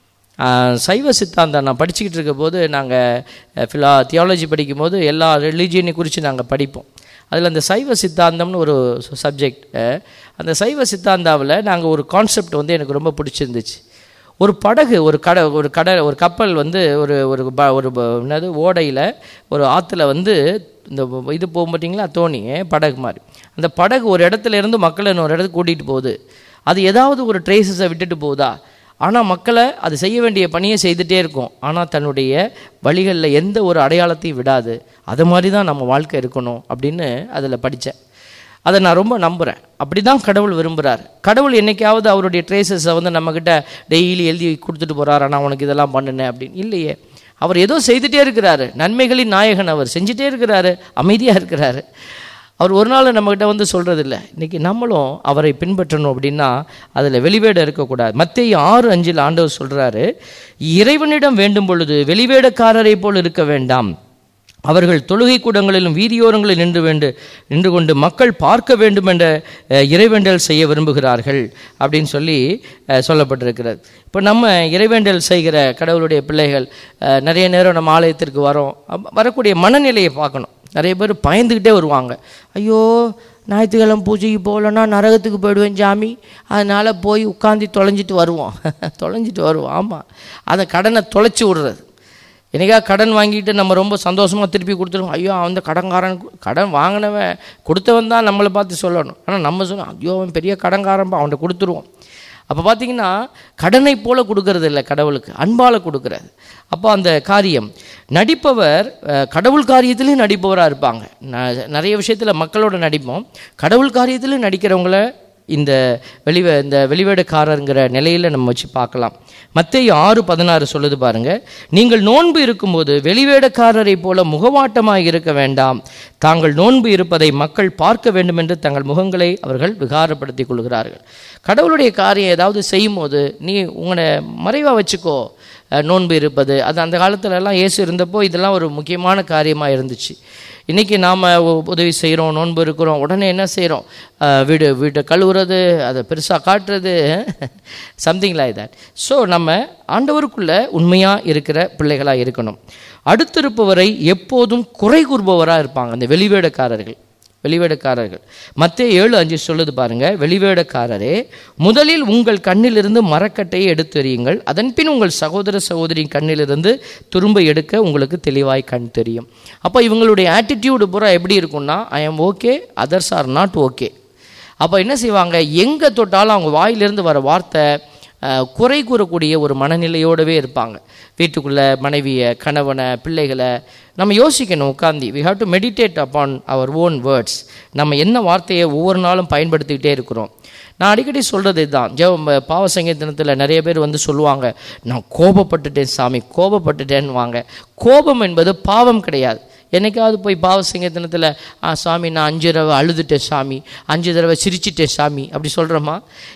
S2: ஆஹ் சைவ சித்தாந்தம் நான் படிச்சுக்கிட்டு இருக்க போது நாங்கள் ஃபிலா தியாலஜி படிக்கும்போது எல்லா ரிலீஜியனை குறித்து நாங்கள் படிப்போம் அதில் அந்த சைவ சித்தாந்தம்னு ஒரு சப்ஜெக்ட் அந்த சைவ சித்தாந்தாவில் நாங்கள் ஒரு கான்செப்ட் வந்து எனக்கு ரொம்ப பிடிச்சிருந்துச்சு ஒரு படகு ஒரு கடை ஒரு கடை ஒரு கப்பல் வந்து ஒரு ஒரு ப ஒரு ப- என்னது ஓடையில் ஒரு ஆற்றுல வந்து இந்த இது போகும் பார்த்தீங்களா தோணி படகு மாதிரி அந்த படகு ஒரு இடத்துல இருந்து மக்களை இன்னொரு இடத்துக்கு கூட்டிகிட்டு போகுது அது ஏதாவது ஒரு ட்ரேசஸை விட்டுட்டு போகுதா ஆனால் மக்களை அது செய்ய வேண்டிய பணியை செய்துட்டே இருக்கும் ஆனால் தன்னுடைய வழிகளில் எந்த ஒரு அடையாளத்தையும் விடாது அது மாதிரி தான் நம்ம வாழ்க்கை இருக்கணும் அப்படின்னு அதில் படித்தேன் அதை நான் ரொம்ப நம்புகிறேன் அப்படி தான் கடவுள் விரும்புகிறார் கடவுள் என்னைக்காவது அவருடைய ட்ரேசஸை வந்து நம்மக்கிட்ட டெய்லி எழுதி கொடுத்துட்டு போகிறார் நான் உனக்கு இதெல்லாம் பண்ணினேன் அப்படின்னு இல்லையே அவர் ஏதோ செய்துட்டே இருக்கிறாரு நன்மைகளின் நாயகன் அவர் செஞ்சுட்டே இருக்கிறாரு அமைதியாக இருக்கிறாரு அவர் ஒரு நாள் நம்மக்கிட்ட வந்து சொல்கிறது இல்லை இன்றைக்கி நம்மளும் அவரை பின்பற்றணும் அப்படின்னா அதில் வெளிவேடம் இருக்கக்கூடாது மத்தேயு ஆறு அஞ்சில் ஆண்டவர் சொல்கிறாரு இறைவனிடம் வேண்டும் பொழுது வெளிவேடக்காரரை போல் இருக்க வேண்டாம் அவர்கள் தொழுகை கூடங்களிலும் வீதியோரங்களில் நின்று வேண்டு நின்று கொண்டு மக்கள் பார்க்க வேண்டும் என்ற அஹ், இறைவேண்டல் செய்ய விரும்புகிறார்கள் அப்படின்னு சொல்லி அஹ், சொல்லப்பட்டிருக்கிறது இப்போ நம்ம இறைவேண்டல் செய்கிற கடவுளுடைய பிள்ளைகள் அஹ், நிறைய நேரம் நம்ம ஆலயத்திற்கு வரோம் அப்ப வரக்கூடிய மனநிலையை பார்க்கணும் நிறைய பேர் பயந்துக்கிட்டே வருவாங்க ஐயோ ஞாயிற்றுக்கிழமை பூஜைக்கு போகலன்னா நரகத்துக்கு போயிடுவேன் சாமி அதனால் போய் உட்காந்து தொலைஞ்சிட்டு வருவோம் தொலைஞ்சிட்டு வருவோம் ஆமாம் அதை கடனை தொலைச்சி விடுறது என்னைக்கா கடன் வாங்கிட்டு நம்ம ரொம்ப சந்தோஷமாக திருப்பி கொடுத்துருவோம் ஐயோ அந்த கடன்காரன் கு- கடன் வாங்கினவன் கொடுத்தவன் தான் நம்மளை பார்த்து சொல்லணும் ஆனால் நம்ம சொல்லணும் ஐயோ அவன் பெரிய கடன்காரன்பா அவன்கிட்ட கொடுத்துருவோம் அப்போ பார்த்தீங்கன்னா கடனை போல கொடுக்கறது இல்லை கடவுளுக்கு அன்பால் கொடுக்கறது அப்போ அந்த காரியம் நடிப்பவர் அஹ், கடவுள் காரியத்திலையும் நடிப்பவராக இருப்பாங்க ந- நிறைய விஷயத்தில் மக்களோட நடிப்போம் கடவுள் காரியத்திலையும் நடிக்கிறவங்கள இந்த வெளிவே இந்த வெளிவேடக்காரருங்கிற நிலையில் நம்ம வச்சு பார்க்கலாம் மத்தேயு ஆறு பதினாறு சொல்லுது பாருங்க நீங்கள் நோன்பு இருக்கும்போது வெளிவேடக்காரரை போல முகவாட்டமாக இருக்க வேண்டாம் தாங்கள் நோன்பு இருப்பதை மக்கள் பார்க்க வேண்டும் என்று தங்கள் முகங்களை அவர்கள் விகாரப்படுத்திக் கொள்கிறார்கள் கடவுளுடைய காரியம் ஏதாவது செய்யும்போது நீ உங்களை மறைவாக வச்சுக்கோ அஹ், நோன்பு இருப்பது அது அந்த காலத்துல எல்லாம் இயேசு இருந்தப்போ இதெல்லாம் ஒரு முக்கியமான காரியமாக இருந்துச்சு இன்றைக்கி நாம் உதவி செய்கிறோம் நோன்பு இருக்கிறோம் உடனே என்ன செய்கிறோம் வீடு வீட்டை கழுவுறது அதை பெருசாக காட்டுறது சம்திங் லைக் தட் ஸோ நம்ம ஆண்டவருக்குள்ள உண்மையாக இருக்கிற பிள்ளைகளாக இருக்கணும் அடுத்திருப்பவரை எப்போதும் குறை கூறுபவராக இருப்பாங்க அந்த வெளிவேடக்காரர்கள் வெளிவேடக்காரர்கள் மத்தேயு ஏழு அஞ்சு சொல்லுது பாருங்க வெளிவேடக்காரரே முதலில் உங்கள் கண்ணிலிருந்து மரக்கட்டையை எடுத்தெறியுங்கள் அதன் பின் உங்கள் சகோதர சகோதரியின் கண்ணிலிருந்து துரும்ப எடுக்க உங்களுக்கு தெளிவாய் கண் தெரியும் அப்போ இவங்களுடைய ஆட்டிடியூடு பூரா எப்படி இருக்கும்னா I am okay others are not okay அப்போ என்ன செய்வாங்க எங்கே தொட்டாலும் அவங்க வாயிலிருந்து வர வார்த்தை அஹ், குறை கூறக்கூடிய ஒரு மனநிலையோடவே இருப்பாங்க வீட்டுக்குள்ளே மனைவியை கணவனை பிள்ளைகளை நம்ம யோசிக்கணும் உட்காந்து we have to meditate upon our own words நம்ம என்ன வார்த்தையை ஒவ்வொரு நாளும் பயன்படுத்திக்கிட்டே இருக்கிறோம் நான் அடிக்கடி சொல்கிறது இதுதான் ஜெப பாவ சங்கீதனத்தில் நிறைய பேர் வந்து சொல்லுவாங்க நான் கோபப்பட்டுட்டேன் சாமி கோபப்பட்டுட்டேன்னு வாங்க கோபம் என்பது பாவம் கிடையாது என்னைக்காவது போய் பாவ சங்கீதனத்தில் ஆ சாமி நான் அஞ்சு தடவை அழுதுட்டேன் சாமி அஞ்சு தடவை சிரிச்சிட்டேன் சாமி அப்படி சொல்கிறோமா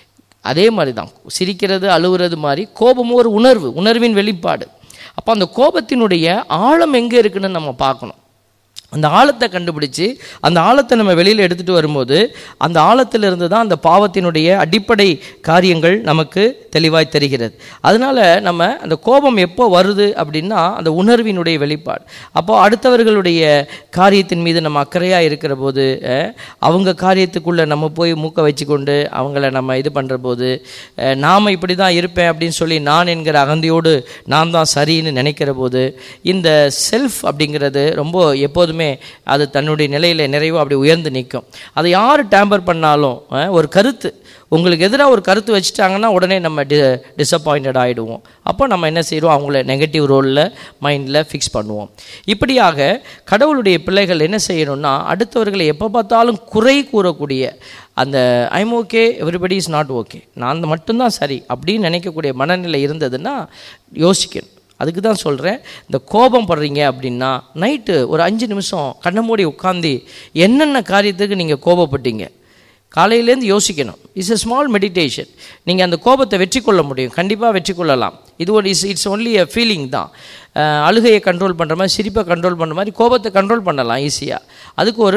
S2: அதே மாதிரி தான் சிரிக்கிறது அழுவுறது மாதிரி கோபமும் ஒரு உணர்வு உணர்வின் வெளிப்பாடு அப்போ அந்த கோபத்தினுடைய ஆழம் எங்கே இருக்குன்னு நம்ம பார்க்கணும் அந்த ஆழத்தை கண்டுபிடிச்சு அந்த ஆழத்தை நம்ம வெளியில் எடுத்துகிட்டு வரும்போது அந்த ஆழத்திலிருந்து தான் அந்த பாவத்தினுடைய அடிப்படை காரியங்கள் நமக்கு தெளிவாய் தெரிகிறது அதனால் நம்ம அந்த கோபம் எப்போ வருது அப்படின்னா அந்த உணர்வினுடைய வெளிப்பாடு அப்போ அடுத்தவர்களுடைய காரியத்தின் மீது நம்ம அக்கறையாக இருக்கிற போது அஹ், அவங்க காரியத்துக்குள்ளே நம்ம போய் மூக்க வச்சுக்கொண்டு அவங்கள நம்ம இது பண்ணுற போது அஹ், நாம் இப்படி தான் இருப்பேன் அப்படின்னு சொல்லி நான் என்கிற அகந்தையோடு நான் தான் சரின்னு நினைக்கிற போது இந்த செல்ஃப் அப்படிங்கிறது ரொம்ப எப்போதுமே அது தன்னுடைய நிலையில் நிறைவாக அப்படி உயர்ந்து நிற்கும் அதை யார் டேம்பர் பண்ணாலும் அஹ், ஒரு கருத்து உங்களுக்கு எதிராக ஒரு கருத்து வச்சுட்டாங்கன்னா உடனே நம்ம டி டிசப்பாயிண்டட் ஆகிடுவோம் அப்போ நம்ம என்ன செய்கிறோம் அவங்கள நெகட்டிவ் ரோலில் மைண்டில் ஃபிக்ஸ் பண்ணுவோம் இப்படியாக கடவுளுடைய பிள்ளைகள் என்ன செய்யணும்னா அடுத்தவர்களை எப்போ பார்த்தாலும் குறை கூறக்கூடிய அந்த I'm okay everybody is not okay நான் மட்டும்தான் சரி அப்படின்னு நினைக்கக்கூடிய மனநிலை இருந்ததுன்னா யோசிக்கணும் அதுக்கு தான் சொல்கிறேன் இந்த கோபம் படுறீங்க அப்படின்னா நைட்டு ஒரு அஞ்சு நிமிஷம் கண்ணை மூடி உட்காந்து என்னென்ன காரியத்துக்கு நீங்கள் கோபப்பட்டீங்க காலையிலேருந்து யோசிக்கணும் இட்ஸ் a ஸ்மால் மெடிடேஷன் நீங்கள் அந்த கோபத்தை வெற்றி கொள்ள முடியும் கண்டிப்பாக வெற்றி கொள்ளலாம் இது ஒரு is it's only a feeling தான் அஹ், அழுகையை கண்ட்ரோல் பண்ணுற மாதிரி சிரிப்பை கண்ட்ரோல் பண்ணுற மாதிரி கோபத்தை கண்ட்ரோல் பண்ணலாம் ஈஸியாக அதுக்கு ஒரு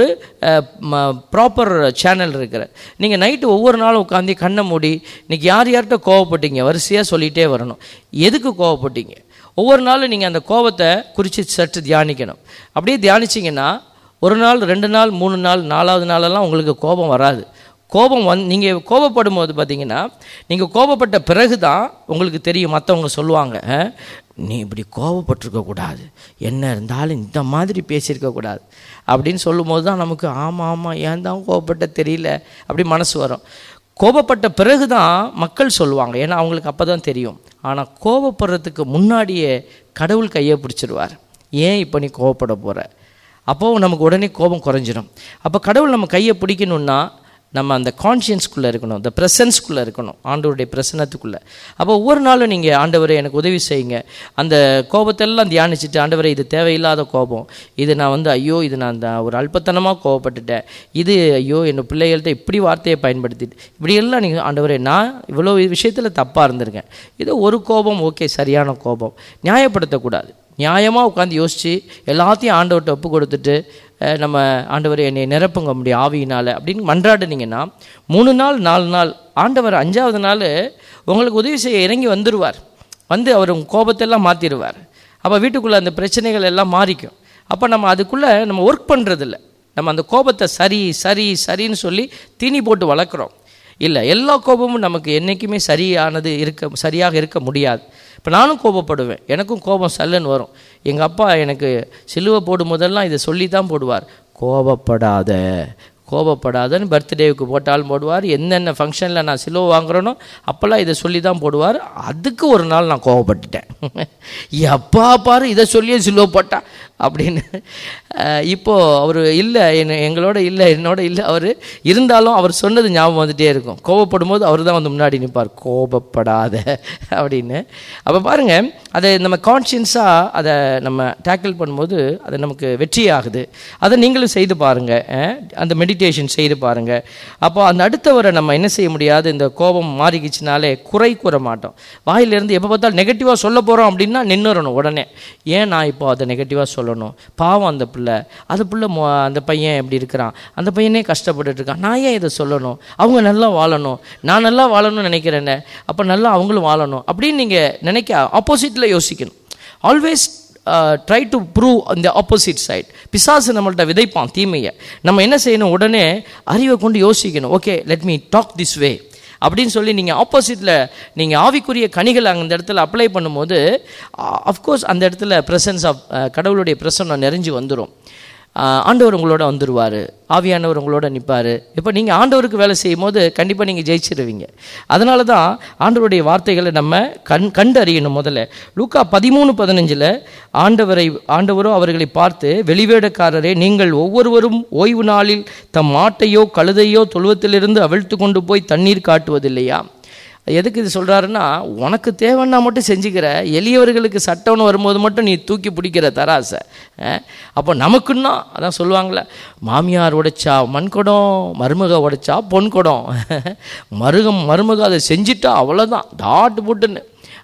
S2: ப்ராப்பர் சேனல் இருக்கிற நீங்கள் நைட்டு ஒவ்வொரு நாளும் உட்காந்து கண்ணை மூடி இன்னைக்கு யார் யார்கிட்ட கோவப்பட்டீங்க வரிசையாக சொல்லிகிட்டே வரணும் எதுக்கு கோவப்பட்டீங்க ஒவ்வொரு நாளும் நீங்கள் அந்த கோபத்தை குறித்து சற்று தியானிக்கணும் அப்படியே தியானிச்சிங்கன்னா ஒரு நாள் ரெண்டு நாள் மூணு நாள் நாலாவது நாளெல்லாம் உங்களுக்கு கோபம் வராது கோபம் வந் நீங்கள் கோபப்படும் போது பார்த்தீங்கன்னா நீங்கள் கோபப்பட்ட பிறகு தான் உங்களுக்கு தெரியும் மற்றவங்க சொல்லுவாங்க "அஹ், நீ இப்படி கோபப்பட்டிருக்க கூடாது என்ன இருந்தாலும் இந்த மாதிரி பேசியிருக்க கூடாது அப்படின்னு சொல்லும்போது தான் நமக்கு ஆமாம் ஆமாம் ஏன் தான் கோபப்பட்ட தெரியல அப்படி மனசு வரும் கோபப்பட்ட பிறகு தான் மக்கள் சொல்லுவாங்க ஏன்னா அவங்களுக்கு அப்போ தான் தெரியும் ஆனால் கோபப்படுறதுக்கு முன்னாடியே கடவுள் கையை பிடிச்சிருவார் ஏன் இப்போ நீ கோபப்பட போகிற அப்போது நமக்கு உடனே கோபம் குறைஞ்சிரும் அப்போ கடவுள் நம்ம கையை பிடிக்கணும்னா நம்ம அந்த கான்ஷியன்ஸ்குள்ளே இருக்கணும் அந்த ப்ரெசன்ஸ்குள்ளே இருக்கணும் ஆண்டவருடைய பிரசன்னத்துக்குள்ளே அப்போ ஒவ்வொரு நாளும் நீங்கள் ஆண்டவரை எனக்கு உதவி செய்யுங்க அந்த கோபத்தெல்லாம் தியானிச்சுட்டு ஆண்டவரை இது தேவையில்லாத கோபம் இது நான் வந்து ஐயோ இது நான் அந்த ஒரு அல்பத்தனமாக கோபப்பட்டுட்டேன் இது ஐயோ என் பிள்ளைகள்கிட்ட இப்படி வார்த்தையை பயன்படுத்திட்டு இப்படியெல்லாம் நீங்கள் ஆண்டவரே நான் இவ்வளோ விஷயத்தில் தப்பாக இருந்திருக்கேன் இது ஒரு கோபம் ஓகே சரியான கோபம் நியாயப்படுத்தக்கூடாது நியாயமாக உட்காந்து யோசித்து எல்லாத்தையும் ஆண்டவர்கிட்ட ஒப்பு கொடுத்துட்டு அஹ், நம்ம ஆண்டவர் என்னை நிரப்புங்க முடியும் ஆவியினால் அப்படின்னு மன்றாடுனீங்கன்னா மூணு நாள் நாலு நாள் ஆண்டவர் அஞ்சாவது நாள் உங்களுக்கு உதவி செய்ய இறங்கி வந்துடுவார் வந்து அவர் உங்கள் கோபத்தெல்லாம் மாற்றிடுவார் அப்போ வீட்டுக்குள்ளே அந்த பிரச்சனைகள் எல்லாம் மாறிக்கும் அப்போ நம்ம அதுக்குள்ளே நம்ம ஒர்க் பண்ணுறதில்ல நம்ம அந்த கோபத்தை சரி சரி சரின்னு சொல்லி தீனி போட்டு வளர்க்குறோம் இல்லை எல்லா கோபமும் நமக்கு என்றைக்குமே சரியானது இருக்க சரியாக இருக்க முடியாது இப்போ நானும் கோபப்படுவேன் எனக்கும் கோபம் சல்லுன்னு வரும் எங்கள் அப்பா எனக்கு சிலுவை போடும் போதெல்லாம் இதை சொல்லி தான் போடுவார் கோபப்படாத கோபப்படாதன்னு பர்த்டேவுக்கு போட்டாலும் போடுவார் என்னென்ன ஃபங்க்ஷனில் நான் சிலுவை வாங்குறேனோ அப்போல்லாம் இதை சொல்லி தான் போடுவார் அதுக்கு ஒரு நாள் நான் கோவப்பட்டுட்டேன் எப்பா பாரு இதை சொல்லியே சிலுவை போட்டா அப்படின்னு அஹ், இப்போ அவர் இல்லை என்ன எங்களோட இல்லை என்னோட இல்லை அவர் இருந்தாலும் அவர் சொன்னது ஞாபகம் வந்துட்டே இருக்கும் கோபப்படும் போது அவர் தான் வந்து முன்னாடி நிற்பார் கோபப்படாத அப்படின்னு அப்போ பாருங்கள் அதை நம்ம கான்ஷியன்ஸாக அதை நம்ம டேக்கிள் பண்ணும்போது அது நமக்கு வெற்றியாகுது அதை நீங்களும் செய்து பாருங்கள் அந்த மெடிடேஷன் செய்து பாருங்கள் அப்போ அந்த அடுத்தவரை நம்ம என்ன செய்ய முடியாது இந்த கோபம் மாறிக்கிச்சுனாலே குறை கூற மாட்டோம் வாயிலிருந்து எப்போ பார்த்தாலும் நெகட்டிவாக சொல்ல போகிறோம் அப்படின்னா நின்றுறணும் உடனே ஏன் நான் இப்போ அதை நெகட்டிவாக சொல்லணும் பாவம் அந்த பிள்ளை அது பிள்ளை மொ- அந்த பையன் எப்படி இருக்கிறான் அந்த பையனே கஷ்டப்பட்டுட்டு இருக்கான் நான் ஏன் இதை சொல்லணும் அவங்க நல்லா வாழணும் நான் நல்லா வாழணும்னு நினைக்கிறேனே அப்போ நல்லா அவங்களும் வாழணும் அப்படின்னு நீங்கள் நினைக்க ஆப்போசிட்டில் யோசிக்கணும் ஆல்வேஸ் ட்ரை டு ப்ரூவ் அந்த ஆப்போசிட் சைட் பிசாசு நம்மள்ட்ட விதைப்பான் தீமையை நம்ம என்ன செய்யணும் உடனே அறிவை கொண்டு யோசிக்கணும் okay let me talk this way அப்படின்னு சொல்லி நீங்கள் ஆப்போசிட்டில் நீங்கள் ஆவிக்குரிய கனிகள் அந்த இடத்துல அப்ளை பண்ணும்போது அஃப்கோர்ஸ் அந்த இடத்துல ப்ரெசன்ஸ் ஆஃப் கடவுளுடைய பிரசன்னம் நிறைஞ்சு வந்துடும் ஆண்டவர் உங்களோட வந்துடுவார் ஆவியானவர் உங்களோட நிற்பார் இப்போ நீங்கள் ஆண்டவருக்கு வேலை செய்யும் போது கண்டிப்பாக நீங்கள் ஜெயிச்சிருவீங்க அதனால தான் ஆண்டவருடைய வார்த்தைகளை நம்ம கண் கண்டறியணும் முதல்ல லூக்கா பதிமூணு பதினஞ்சில் ஆண்டவரை ஆண்டவரோ அவர்களை பார்த்து வெளிவேடக்காரரே நீங்கள் ஒவ்வொருவரும் ஓய்வு நாளில் தம் மாட்டையோ கழுதையோ தொழுவத்திலிருந்து அவிழ்த்து கொண்டு போய் தண்ணீர் காட்டுவதில்லையா எதுக்கு இது சொல்கிறாருன்னா உனக்கு தேவைன்னா மட்டும் செஞ்சுக்கிற எளியவர்களுக்கு சட்டம்னு வரும்போது மட்டும் நீ தூக்கி பிடிக்கிற தராசை அஹ், அப்போ நமக்குன்னா அதான் சொல்லுவாங்களே மாமியார் உடைச்சா மண் குடம் மருமக உடைச்சா பொன் குடம் மருகம் மருமக அதை செஞ்சிட்டா அவ்வளோதான் டாட்டு போட்டுன்னு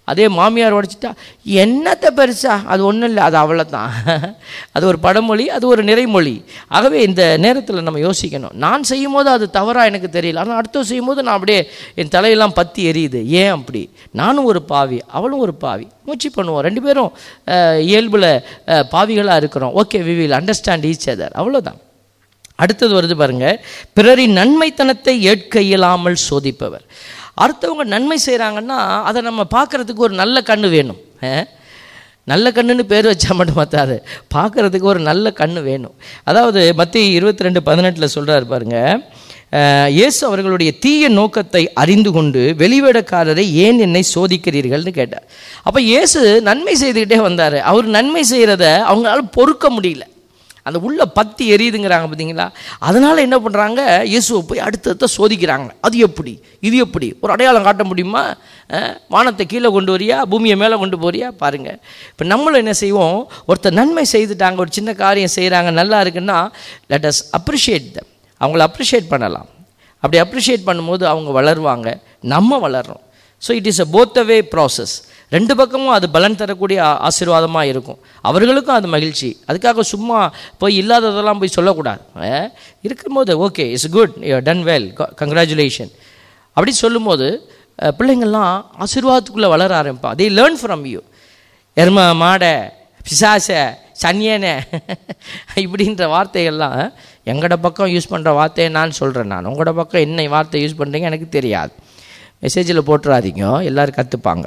S2: அதே மாமியார் உடைச்சிட்டா என்னத்தை பெருசா அது ஒன்றும் இல்லை அது அவ்வளோதான் அது ஒரு படமொழி அது ஒரு நிறைமொழி ஆகவே இந்த நேரத்தில் நம்ம யோசிக்கணும் நான் செய்யும் போது அது தவறாக எனக்கு தெரியல ஆனால் அடுத்த செய்யும் போது நான் அப்படியே என் தலையெல்லாம் பற்றி எரியுது ஏன் அப்படி நானும் ஒரு பாவி அவளும் ஒரு பாவி முயற்சி பண்ணுவோம் ரெண்டு பேரும் அஹ், இயல்புல அஹ், பாவிகளாக இருக்கிறோம் okay we will understand each other அவ்வளோதான் அடுத்தது வருது பாருங்க பிறரின் நன்மைத்தனத்தை ஏற்க இயலாமல் சோதிப்பவர் அடுத்தவங்க நன்மை செய்கிறாங்கன்னா அதை நம்ம பார்க்கறதுக்கு ஒரு நல்ல கண்ணு வேணும் அஹ்? நல்ல கண்ணுன்னு பேர் வச்சா மட்டும் மாத்தாது பார்க்கறதுக்கு ஒரு நல்ல கண்ணு வேணும் அதாவது மத்திய இருபத்தி ரெண்டு பதினெட்டில் சொல்கிறாரு பாருங்க அஹ், இயேசு அவர்களுடைய தீய நோக்கத்தை அறிந்து கொண்டு வெளிவேடக்காரரை ஏன் என்னை சோதிக்கிறீர்கள்னு கேட்டார் அப்போ இயேசு நன்மை செய்துக்கிட்டே வந்தார் அவர் நன்மை செய்கிறத அவங்களால பொறுக்க முடியல அந்த உள்ள பத்தி எரியுதுங்கிறாங்க பார்த்தீங்களா அதனால் என்ன பண்ணுறாங்க இயேசுவை போய் அடுத்தடுத்த சோதிக்கிறாங்க அது எப்படி இது எப்படி ஒரு அடையாளம் காட்ட முடியுமா அஹ், வானத்தை கீழே கொண்டு வரியா பூமியை மேலே கொண்டு போறியா பாருங்கள் இப்போ நம்மளும் என்ன செய்வோம் ஒருத்தர் நன்மை செய்துட்டாங்க ஒரு சின்ன காரியம் செய்கிறாங்க நல்லா இருக்குன்னா லெட் அஸ் அப்ரிஷியேட் தம் அவங்கள அப்ரிஷியேட் பண்ணலாம் அப்படி அப்ரிஷியேட் பண்ணும்போது அவங்க வளருவாங்க நம்ம வளர்றோம் so it is a both way process ரெண்டு பக்கமும் அது பலன் தரக்கூடிய ஆ- ஆசீர்வாதமா இருக்கும் அவர்களுக்கும் அது மகிழ்ச்சி அதுக்காக சும்மா போய் இல்லாததெல்லாம் போய் சொல்லக்கூடாது அஹ், இருக்கும்போது okay it's good done well congratulation அப்படி சொல்லும்போது அஹ், பிள்ளைங்கள்லாம் ஆசீர்வாதத்துக்குள்ளே வளர ஆரம்பிப்பா they லேர்ன் ஃப்ரம் யூ எரும மாடை பிசாச சன்னியனே இப்படின்ற வார்த்தைகள்லாம் எங்கட பக்கம் யூஸ் பண்ணுற வார்த்தையை நான் சொல்கிறேன் நான் உங்களோட பக்கம் என்ன வார்த்தை யூஸ் பண்ணுறீங்க எனக்கு தெரியாது மெசேஜில் போட்டுறாதீங்க எல்லாரும் கற்றுப்பாங்க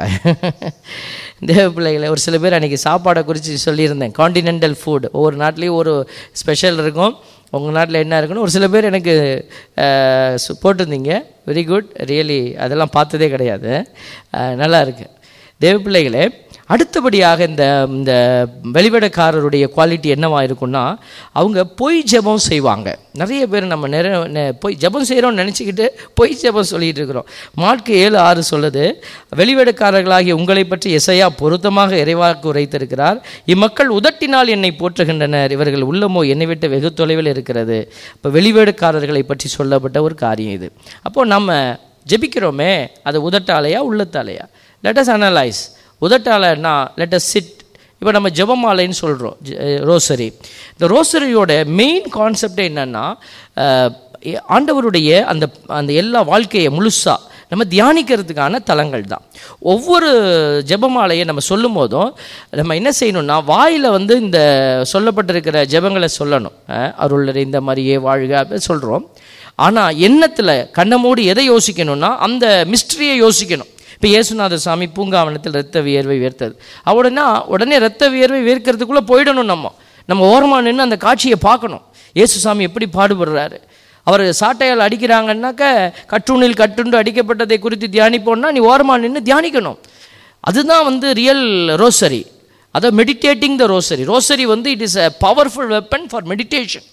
S2: தேவ பிள்ளைகளை ஒரு சில பேர் அன்றைக்கி சாப்பாடை குறித்து சொல்லியிருந்தேன் காண்டினென்டல் ஃபுட் ஒவ்வொரு நாட்டிலையும் ஒரு ஸ்பெஷல் இருக்கும் உங்கள் நாட்டில் என்ன இருக்குன்னு ஒரு சில பேர் எனக்கு அஹ், சு- போட்டிருந்தீங்க வெரி குட் ரியலி அதெல்லாம் பார்த்ததே கிடையாது அஹ், நல்லா இருக்கு தேவ பிள்ளைகளே அடுத்தபடியாக இந்த இந்த வெளிவிடக்காரருடைய குவாலிட்டி என்னவா இருக்கும்னா அவங்க பொய் ஜெபம் செய்வாங்க நிறைய பேர் நம்ம நிறைய நெ- பொய் ஜெபம் செய்கிறோம்னு நினச்சிக்கிட்டு பொய் ஜெபம் சொல்லிட்டு இருக்கிறோம் மார்க்கு ஏழு ஆறு சொல்லுது வெளிவிடக்காரர்களாகிய உங்களை பற்றி எசையா பொருத்தமாக இறைவாக்கு உரைத்திருக்கிறார் இம்மக்கள் உதட்டினால் என்னை போற்றுகின்றனர் இவர்கள் உள்ளமோ என்னை விட்டு வெகு தொலைவில் இருக்கிறது இப்போ வெளிவேடுக்காரர்களை பற்றி சொல்லப்பட்ட ஒரு காரியம் இது அப்போது நம்ம ஜெபிக்கிறோமே அது உதட்டாலையா உள்ளத்தாலையா லெட் அஸ் அனலைஸ் உதட்டாலன்னா லெட் அஸ் சிட் இப்போ நம்ம ஜெபமாலைன்னு சொல்கிறோம் ரோசரி இந்த ரோசரியோட மெயின் கான்செப்டே என்னன்னா அஹ், ஆண்டவருடைய அந்த அந்த எல்லா வாழ்க்கையை முழுசாக நம்ம தியானிக்கிறதுக்கான தலங்கள் தான் ஒவ்வொரு ஜெபமாலையை நம்ம சொல்லும் போதும் நம்ம என்ன செய்யணும்னா வாயில் வந்து இந்த சொல்லப்பட்டிருக்கிற ஜெபங்களை சொல்லணும் அஹ், அருள் இந்த மாதிரியே வாழ்க அப்படின்னு சொல்கிறோம் ஆனால் எண்ணத்தில் கண்ணை மூடி எதை யோசிக்கணும்னா அந்த மிஸ்ட்ரியை யோசிக்கணும் இப்போ இயேசுநாத சாமி பூங்காவனத்தில் இரத்த வியர்வை வேர்த்தது உடனே உடனே இரத்த வியர்வை வேர்க்கிறதுக்குள்ளே போயிடணும் நம்ம நம்ம ஓரமாக நின்று அந்த காட்சியை பார்க்கணும் இயேசு சாமி எப்படி பாடுபடுறாரு அவர் சாட்டையால் அடிக்கிறாங்கன்னாக்க கட்டுணில் கட்டுண்டு அடிக்கப்பட்டதை குறித்து தியானிப்போம்னா நீ ஓரமாக நின்று தியானிக்கணும் அதுதான் வந்து ரியல் ரோசரி அதை மெடிடேட்டிங் த ரோசரி ரோசரி வந்து it is a powerful weapon for meditation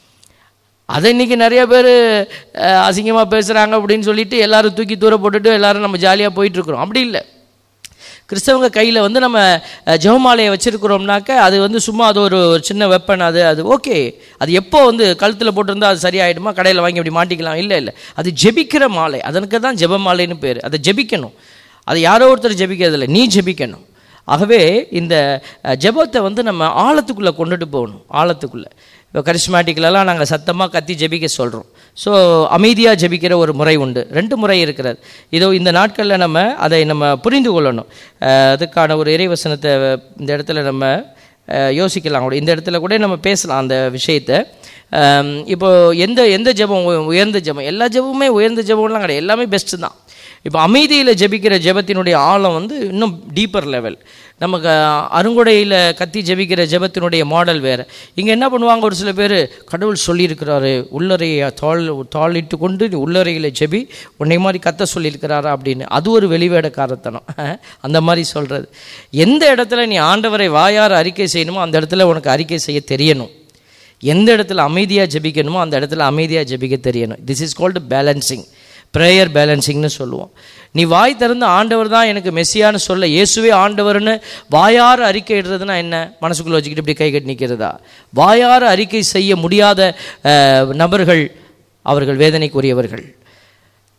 S2: அதை இன்னைக்கு நிறைய பேர் அசிங்கமாக பேசுகிறாங்க அப்படின்னு சொல்லிட்டு எல்லாரும் தூக்கி தூர போட்டுட்டு எல்லாரும் நம்ம ஜாலியாக போயிட்டுருக்குறோம் அப்படி இல்லை கிறிஸ்தவங்க கையில் வந்து நம்ம அஹ், ஜெபமாலையை வச்சுருக்கிறோம்னாக்க அது வந்து சும்மா அது ஒரு ஒரு சின்ன வெப்பன் அது அது ஓகே அது எப்போ வந்து கழுத்தில் போட்டிருந்தா அது சரியாயிடுமா கடையில் வாங்கி அப்படி மாட்டிக்கலாம் இல்லை இல்லை அது ஜெபிக்கிற மாலை அதற்கு தான் ஜெபமாலைன்னு பேர் அதை ஜெபிக்கணும் அது யாரோ ஒருத்தர் ஜெபிக்கிறது இல்லை நீ ஜெபிக்கணும் ஆகவே இந்த அஹ், ஜெபத்தை வந்து நம்ம ஆழத்துக்குள்ளே கொண்டுட்டு போகணும் ஆழத்துக்குள்ளே இப்போ கரிஸ்மேட்டிக்லலாம் நாங்கள் சத்தமாக கத்தி ஜெபிக்க சொல்கிறோம் ஸோ அமைதியாக ஜெபிக்கிற ஒரு முறை உண்டு ரெண்டு முறை இருக்கிறது இதோ இந்த நாட்களில் நம்ம அதை நம்ம புரிந்து கொள்ளணும் அஹ், அதுக்கான ஒரு இறைவசனத்தை இந்த இடத்துல நம்ம அஹ், யோசிக்கலாம் கூட இந்த இடத்துல கூட நம்ம பேசலாம் அந்த விஷயத்தை அம், இப்போ எந்த எந்த ஜெபம் உ- உயர்ந்த ஜெபம் எல்லா ஜெபமுமே உயர்ந்த ஜெபம்லாம் கிடையாது எல்லாமே பெஸ்ட்டு தான் இப்போ அமைதியில் ஜெபிக்கிற ஜெபத்தினுடைய ஆழம் வந்து இன்னும் டீப்பர் லெவல் நமக்கு அருங்குடையில் கத்தி ஜெபிக்கிற ஜெபத்தினுடைய மாடல் வேறு இங்கே என்ன பண்ணுவாங்க ஒரு சில பேர் கடவுள் சொல்லியிருக்கிறாரு உள்ளறையை தாழ் தாளிட்டு கொண்டு நீ உள்ளறையில் ஜெபி உன்னை மாதிரி கத்த சொல்லியிருக்கிறாரா அப்படின்னு அது ஒரு வெளிவேடக்காரத்தனம் அந்த மாதிரி சொல்கிறது எந்த இடத்துல நீ ஆண்டவரை வாயார அறிக்கை செய்யணுமோ அந்த இடத்துல உனக்கு அறிக்கை செய்ய தெரியணும் எந்த இடத்துல அமைதியாக ஜெபிக்கணுமோ அந்த இடத்துல அமைதியாக ஜெபிக்க தெரியணும் this is called balancing prayer பேலன்சிங்னு சொல்லுவோம் நீ வாய் திறந்து ஆண்டவர் தான் எனக்கு மெஸ்ஸியான்னு சொல்ல இயேசுவே ஆண்டவர்னு வாயார அறிக்கை இடுறதுனா என்ன மனசுக்குள்ள வச்சுக்கிட்டு இப்படி கை கட்டி நிற்கிறதா வாயார அறிக்கை செய்ய முடியாத அஹ், நபர்கள் அவர்கள் வேதனைக்குரியவர்கள்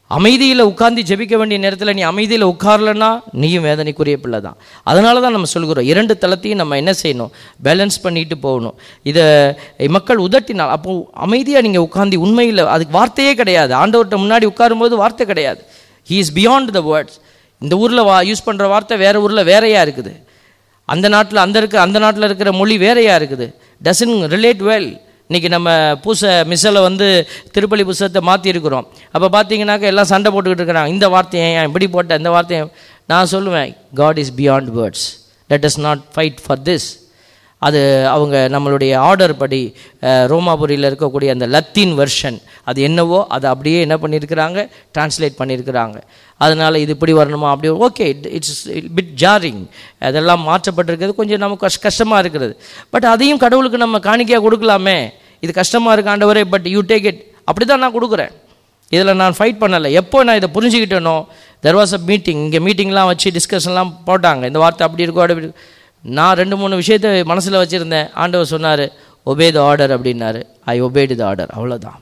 S2: அமைதியில் உட்கார்ந்து ஜெபிக்க வேண்டிய நேரத்தில் நீ அமைதியில் உட்காரலன்னா நீயும் வேதனைக்குரிய பிள்ளை தான் அதனால தான் நம்ம சொல்கிறோம் இரண்டு தளத்தையும் நம்ம என்ன செய்யணும் பேலன்ஸ் பண்ணிட்டு போகணும் இதை மக்கள் உதட்டினால் அப்போ அமைதியாக நீங்கள் உட்காந்து உண்மையில் அதுக்கு வார்த்தையே கிடையாது ஆண்டவர்கிட்ட முன்னாடி உட்காரும்போது வார்த்தை கிடையாது he is beyond the words இந்த ஊரில் வா யூஸ் பண்ணுற வார்த்தை வேறு ஊரில் வேறையா இருக்குது அந்த நாட்டில் அந்த இருக்க அந்த நாட்டில் இருக்கிற மொழி வேறையா இருக்குது டசன் ரிலேட் வெல் இன்றைக்கி நம்ம பூச மிஸ்ஸில் வந்து திருப்பலி புஸ்தகத்தை மாற்றிருக்கிறோம் அப்போ பார்த்தீங்கன்னாக்க எல்லாம் சண்டை போட்டுக்கிட்டு இருக்கிறாங்க இந்த வார்த்தையை ஏன் இப்படி போட்ட இந்த வார்த்தையை நான் சொல்லுவேன் God is beyond words let us not fight for this அது அவங்க நம்மளுடைய ஆர்டர் படி அஹ், ரோமாபுரியில் இருக்கக்கூடிய அந்த லத்தீன் வெர்ஷன் அது என்னவோ அதை அப்படியே என்ன பண்ணியிருக்கிறாங்க டிரான்ஸ்லேட் பண்ணியிருக்கிறாங்க அதனால் இது இப்படி வரணுமா அப்படி ஓகே இட்ஸ் பிட் ஜாரிங் அதெல்லாம் மாற்றப்பட்டிருக்கிறது கொஞ்சம் நமக்கு கஷ் கஷ்டமாக இருக்கிறது பட் அதையும் கடவுளுக்கு நம்ம காணிக்கையாக கொடுக்கலாமே இது கஷ்டமாக இருக்கு ஆண்டவரே பட் யூ டேக் இட் அப்படி தான் நான் கொடுக்குறேன் இதில் நான் ஃபைட் பண்ணலை எப்போ நான் இதை புரிஞ்சுக்கிட்டேனோ தெர் வாஸ் அ மீட்டிங் இங்கே மீட்டிங்லாம் வச்சு டிஸ்கஷன்லாம் போட்டாங்க இந்த வார்த்தை அப்படி இருக்கும் அப்படி இருக்கும். நான் ரெண்டு மூணு விஷயத்தை மனசில் வச்சுருந்தேன் ஆண்டவர் சொன்னார் ஒபே த ஆர்டர் அப்படின்னாரு ஐ ஒபேடு த ஆர்டர் அவ்வளோதான்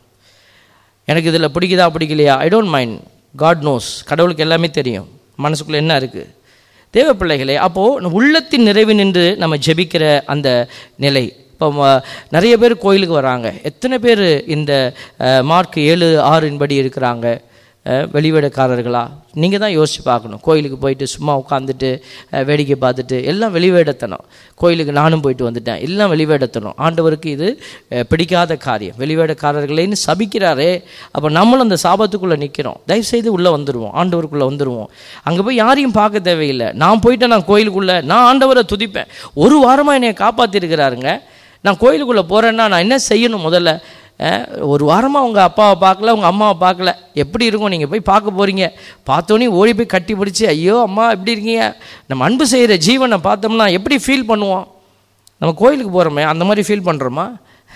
S2: எனக்கு இதில் பிடிக்குதா பிடிக்கலையா I don't mind God knows கடவுளுக்கு எல்லாமே தெரியும் மனசுக்குள்ளே என்ன இருக்குது தேவ பிள்ளைகளே அப்போது உள்ளத்தின் நிறைவு நின்று நம்ம ஜெபிக்கிற அந்த நிலை இப்போ ம- நிறைய பேர் கோயிலுக்கு வராங்க எத்தனை பேர் இந்த அஹ், மார்க் ஏழு ஆறின் படி இருக்கிறாங்க அஹ், வெளிவேடக்காரர்களா நீங்கள் தான் யோசித்து பார்க்கணும் கோயிலுக்கு போயிட்டு சும்மா உட்காந்துட்டு அஹ், வேடிக்கை பார்த்துட்டு எல்லாம் வெளிவேடத்தனம் கோயிலுக்கு நானும் போயிட்டு வந்துட்டேன் எல்லாம் வெளிவேடத்தனம் ஆண்டவருக்கு இது அஹ், பிடிக்காத காரியம் வெளிவேடக்காரர்களேன்னு சபிக்கிறாரே அப்போ நம்மளும் அந்த சாபத்துக்குள்ளே நிற்கிறோம் தயவுசெய்து உள்ளே வந்துடுவோம் ஆண்டவருக்குள்ளே வந்துடுவோம் அங்கே போய் யாரையும் பார்க்க தேவையில்லை நான் போயிட்டேன் நான் கோயிலுக்குள்ளே நான் ஆண்டவரை துதிப்பேன் ஒரு வாரமாக என்னை காப்பாற்றிருக்கிறாருங்க நான் கோயிலுக்குள்ளே போகிறேன்னா நான் என்ன செய்யணும் முதல்ல அஹ், ஒரு வாரமாக உங்கள் அப்பாவை பார்க்கல உங்கள் அம்மாவை பார்க்கல எப்படி இருக்கும் நீங்கள் போய் பார்க்க போகிறீங்க பார்த்தோன்னே ஓடி போய் கட்டி பிடிச்சி ஐயோ அம்மா எப்படி இருக்கீங்க நம்ம அன்பு செய்கிற ஜீவனை பார்த்தோம்னா எப்படி ஃபீல் பண்ணுவோம் நம்ம கோயிலுக்கு போகிறோமே அந்த மாதிரி ஃபீல் பண்ணுறோமா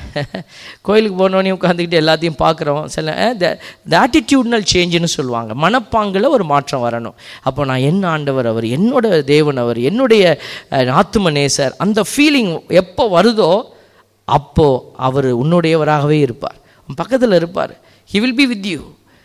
S2: கோயிலுக்கு போனோடனே உட்காந்துக்கிட்டு எல்லாத்தையும் பார்க்குறோம் சில த ஆட்டிடியூட்னல் சேஞ்சுன்னு சொல்லுவாங்க மனப்பாங்கில் ஒரு மாற்றம் வரணும் அப்போ நான் என்ன ஆண்டவர் அவர் என்னோட தேவன் அவர் என்னுடைய அஹ், ஆத்தும நேசர் அந்த ஃபீலிங் எப்போ வருதோ அப்போது அவர் உன்னுடையவராகவே இருப்பார் உன் பக்கத்தில் இருப்பார் he will be with you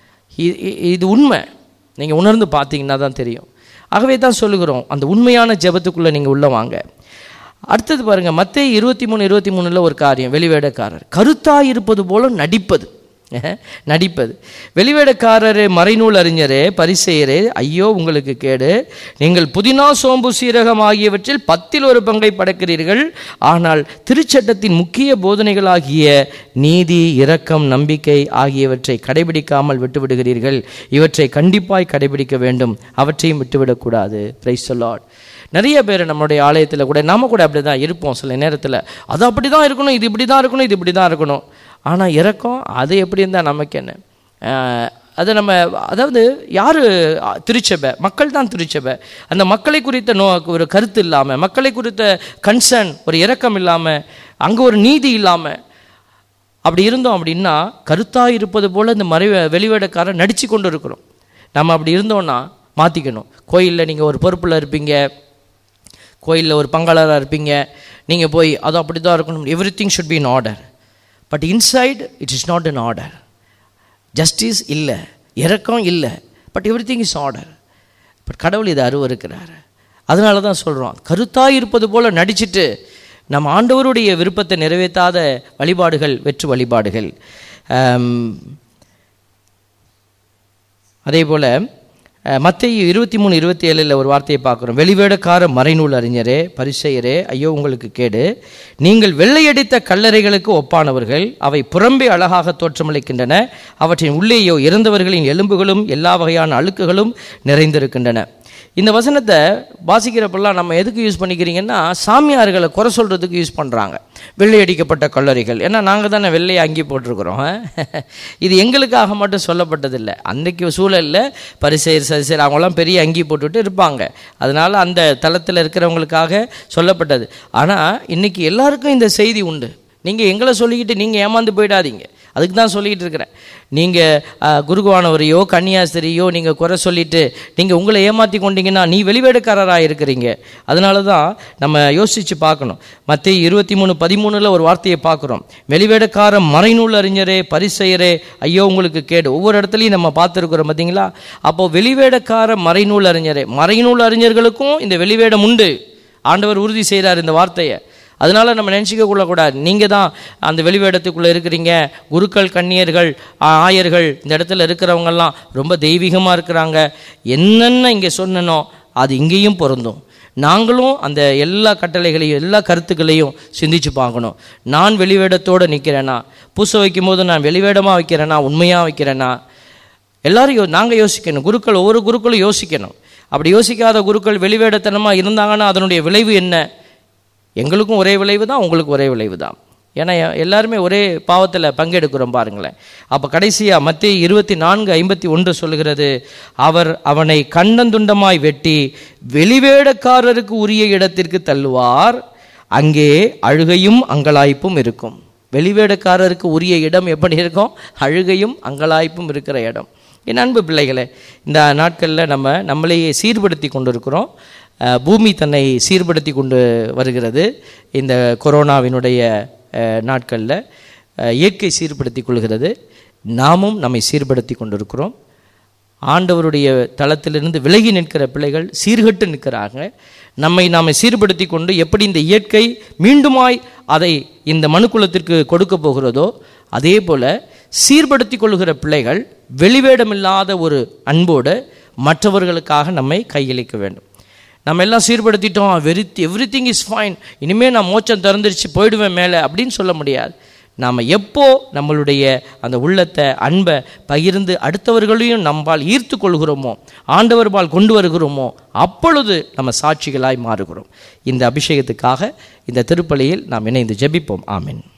S2: இது உண்மை நீங்கள் உணர்ந்து பார்த்தீங்கன்னா தான் தெரியும் ஆகவே தான் சொல்லுகிறோம் அந்த உண்மையான ஜெபத்துக்குள்ளே நீங்கள் உள்ளே வாங்க அடுத்தது பாருங்க மத்தேயு இருபத்தி மூணு இருபத்தி மூணில் ஒரு காரியம் வெளிவேடக்காரர் கருத்தாய் இருப்பது போல நடிப்பது அஹ், நடிப்பது வெளிவேடக்காரரே மறைநூல் அறிஞரே பரிசெயரே ஐயோ உங்களுக்கு கேடு நீங்கள் புதினா சோம்பு சீரகம் ஆகியவற்றில் பத்தில் ஒரு பங்கை படைக்கிறீர்கள் ஆனால் திருச்சட்டத்தின் முக்கிய போதனைகளாகிய நீதி இரக்கம் நம்பிக்கை ஆகியவற்றை கடைபிடிக்காமல் விட்டுவிடுகிறீர்கள் இவற்றை கண்டிப்பாய் கடைபிடிக்க வேண்டும் அவற்றையும் விட்டுவிடக்கூடாது பிரைஸ் லார்ட் நிறைய பேர் நம்மளுடைய ஆலயத்தில் கூட நாம கூட அப்படி தான் இருப்போம் சில நேரத்தில் அது அப்படி தான் இருக்கணும் இது இப்படி தான் இருக்கணும் இது இப்படி தான் இருக்கணும் ஆனால் இறக்கம் அது எப்படி இருந்தால் நமக்கு என்ன அஹ், அதை நம்ம அதாவது யார் திருச்சபை மக்கள் தான் திருச்சபை அந்த மக்களை குறித்த நோ ஒரு கருத்து இல்லாமல் மக்களை குறித்த கன்சர்ன் ஒரு இரக்கம் இல்லாமல் அங்கே ஒரு நீதி இல்லாமல் அப்படி இருந்தோம் அப்படின்னா கருத்தாக இருப்பது போல் இந்த மறை வெளிவேடக்காரர் நடித்து கொண்டு இருக்கிறோம் நம்ம அப்படி இருந்தோம்னா மாற்றிக்கணும் கோயிலில் நீங்கள் ஒரு பொறுப்பில் இருப்பீங்க கோயிலில் ஒரு பங்காளராக இருப்பீங்க நீங்கள் போய் அது அப்படி தான் இருக்கணும் everything should be in order but inside it is not in order justice இல்லை இறக்கம் இல்லை but everything is order but கடவுள் இதை அருவருக்கிறார் அதனால தான் சொல்கிறோம் கருத்தாக இருப்பது போல் நடிச்சிட்டு நம்ம ஆண்டவருடைய விருப்பத்தை நிறைவேற்றாத வழிபாடுகள் வெற்று வழிபாடுகள் ஆம், அதே போல் மத்திய இருபத்தி மூணு இருபத்தி ஏழில் ஒரு வார்த்தையை பார்க்குறோம் வெளிவேடக்கார மறைநூல் அறிஞரே பரிசெயரே ஐயோ உங்களுக்கு கேடு நீங்கள் வெள்ளையடித்த கல்லறைகளுக்கு ஒப்பானவர்கள் அவை புறம்பே அழகாக தோற்றமளிக்கின்றன அவற்றின் உள்ளேயோ இறந்தவர்களின் எலும்புகளும் எல்லா வகையான அழுக்குகளும் நிறைந்திருக்கின்றன இந்த வசனத்தை வாசிக்கிறப்பெல்லாம் நம்ம எதுக்கு யூஸ் பண்ணிக்கிறீங்கன்னா சாமியார்களை குறை சொல்கிறதுக்கு யூஸ் பண்ணுறாங்க வெள்ளையடிக்கப்பட்ட கல்லறைகள் ஏன்னா நாங்கள் தானே வெள்ளையை அங்கி போட்டிருக்கிறோம் இது எங்களுக்காக மட்டும் சொல்லப்பட்டதில்லை அன்றைக்கு சூழலில் பரிசெயர் சரிசெயர் அவங்களாம் பெரிய அங்கி போட்டுட்டு இருப்பாங்க அதனால் அந்த தளத்தில் இருக்கிறவங்களுக்காக சொல்லப்பட்டது ஆனால் இன்னைக்கு எல்லாருக்கும் இந்த செய்தி உண்டு நீங்கள் எங்களை சொல்லிக்கிட்டு நீங்கள் ஏமாந்து போயிடாதீங்க அதுக்கு தான் சொல்லிகிட்டு இருக்கிறேன் நீங்கள் குருகுவானவரையோ கன்னியாஸ்திரியோ நீங்கள் குறை சொல்லிட்டு நீங்கள் உங்களை ஏமாற்றி கொண்டீங்கன்னா நீ வெளிவேடக்காரராக இருக்கிறீங்க அதனால தான் நம்ம யோசித்து பார்க்கணும் மற்ற இருபத்தி மூணு பதிமூணில் ஒரு வார்த்தையை பார்க்குறோம் வெளிவேடக்கார மறைநூல் அறிஞரே பரிசெயரே ஐயோ உங்களுக்கு கேடு ஒவ்வொரு இடத்துலையும் நம்ம பார்த்துருக்குறோம் பார்த்தீங்களா அப்போ வெளிவேடக்கார மறைநூல் அறிஞரே மறைநூல் அறிஞர்களுக்கும் இந்த வெளிவேடம் உண்டு ஆண்டவர் உறுதி செய்கிறார் இந்த வார்த்தையை அதனால நம்ம நினச்சிக்க கொள்ளக்கூடாது நீங்கள் தான் அந்த வெளிவேடத்துக்குள்ளே இருக்கிறீங்க குருக்கள் கன்னியர்கள் ஆ- ஆயர்கள் இந்த இடத்துல இருக்கிறவங்கெல்லாம் ரொம்ப தெய்வீகமாக இருக்கிறாங்க என்னென்ன இங்கே சொன்னனோ அது இங்கேயும் பொருந்தும் நாங்களும் அந்த எல்லா கட்டளைகளையும் எல்லா கருத்துக்களையும் சிந்திச்சு பார்க்கணும் நான் வெளிவேடத்தோடு நிற்கிறேனா பூசை வைக்கும் போது நான் வெளிவேடமாக வைக்கிறேனா உண்மையாக வைக்கிறேனா எல்லாரும் யோ நாங்கள் யோசிக்கணும் குருக்கள் ஒவ்வொரு குருக்களும் யோசிக்கணும் அப்படி யோசிக்காத குருக்கள் வெளிவேடத்தனமாக இருந்தாங்கன்னா அதனுடைய விளைவு என்ன எங்களுக்கும் ஒரே விளைவு தான் உங்களுக்கு ஒரே விளைவு தான் ஏன்னா எ- எல்லாருமே ஒரே பாவத்தில் பங்கெடுக்கிறோம் பாருங்களேன் அப்போ கடைசியாக மத்திய இருபத்தி நான்கு ஐம்பத்தி ஒன்று சொல்லுகிறது அவர் அவனை கண்டந்துண்டமாய் வெட்டி வெளிவேடக்காரருக்கு உரிய இடத்திற்கு தள்ளுவார் அங்கே அழுகையும் அங்கலாய்ப்பும் இருக்கும் வெளிவேடக்காரருக்கு உரிய இடம் எப்படி இருக்கும் அழுகையும் அங்கலாய்ப்பும் இருக்கிற இடம் என் அன்பு பிள்ளைகளே இந்த நாட்களில் நம்ம நம்மளையே சீர்படுத்தி கொண்டிருக்கிறோம் அஹ், பூமி தன்னை சீர்படுத்தி கொண்டு வருகிறது இந்த கொரோனாவினுடைய நாட்களில் இயற்கை சீர்படுத்தி கொள்கிறது நாமும் நம்மை சீர்படுத்தி கொண்டிருக்கிறோம் ஆண்டவருடைய தளத்திலிருந்து விலகி நிற்கிற பிள்ளைகள் சீர்கட்டு நிற்கிறாங்க நம்மை நாம சீர்படுத்தி கொண்டு எப்படி இந்த இயற்கை மீண்டுமாய் அதை இந்த மனுக்குலத்திற்கு கொடுக்க போகிறதோ அதே போல சீர்படுத்தி கொள்கிற பிள்ளைகள் வெளிவேடமில்லாத ஒரு அன்போடு மற்றவர்களுக்காக நம்மை கையளிக்க வேண்டும் நம்ம எல்லாம் சீர்படுத்திட்டோம் very everything is fine இனிமேல் நான் மோச்சம் திறந்துருச்சு போயிடுவேன் மேலே அப்படின்னு சொல்ல முடியாது நாம் எப்போ நம்மளுடைய அந்த உள்ளத்தை அன்பை பகிர்ந்து அடுத்தவர்களையும் நம்மால் ஈர்த்து கொள்கிறோமோ ஆண்டவர்பால் கொண்டு வருகிறோமோ அப்பொழுது நம்ம சாட்சிகளாய் மாறுகிறோம் இந்த அபிஷேகத்துக்காக இந்த திருப்பலியில் நாம் இணைந்து ஜெபிப்போம் ஆமென்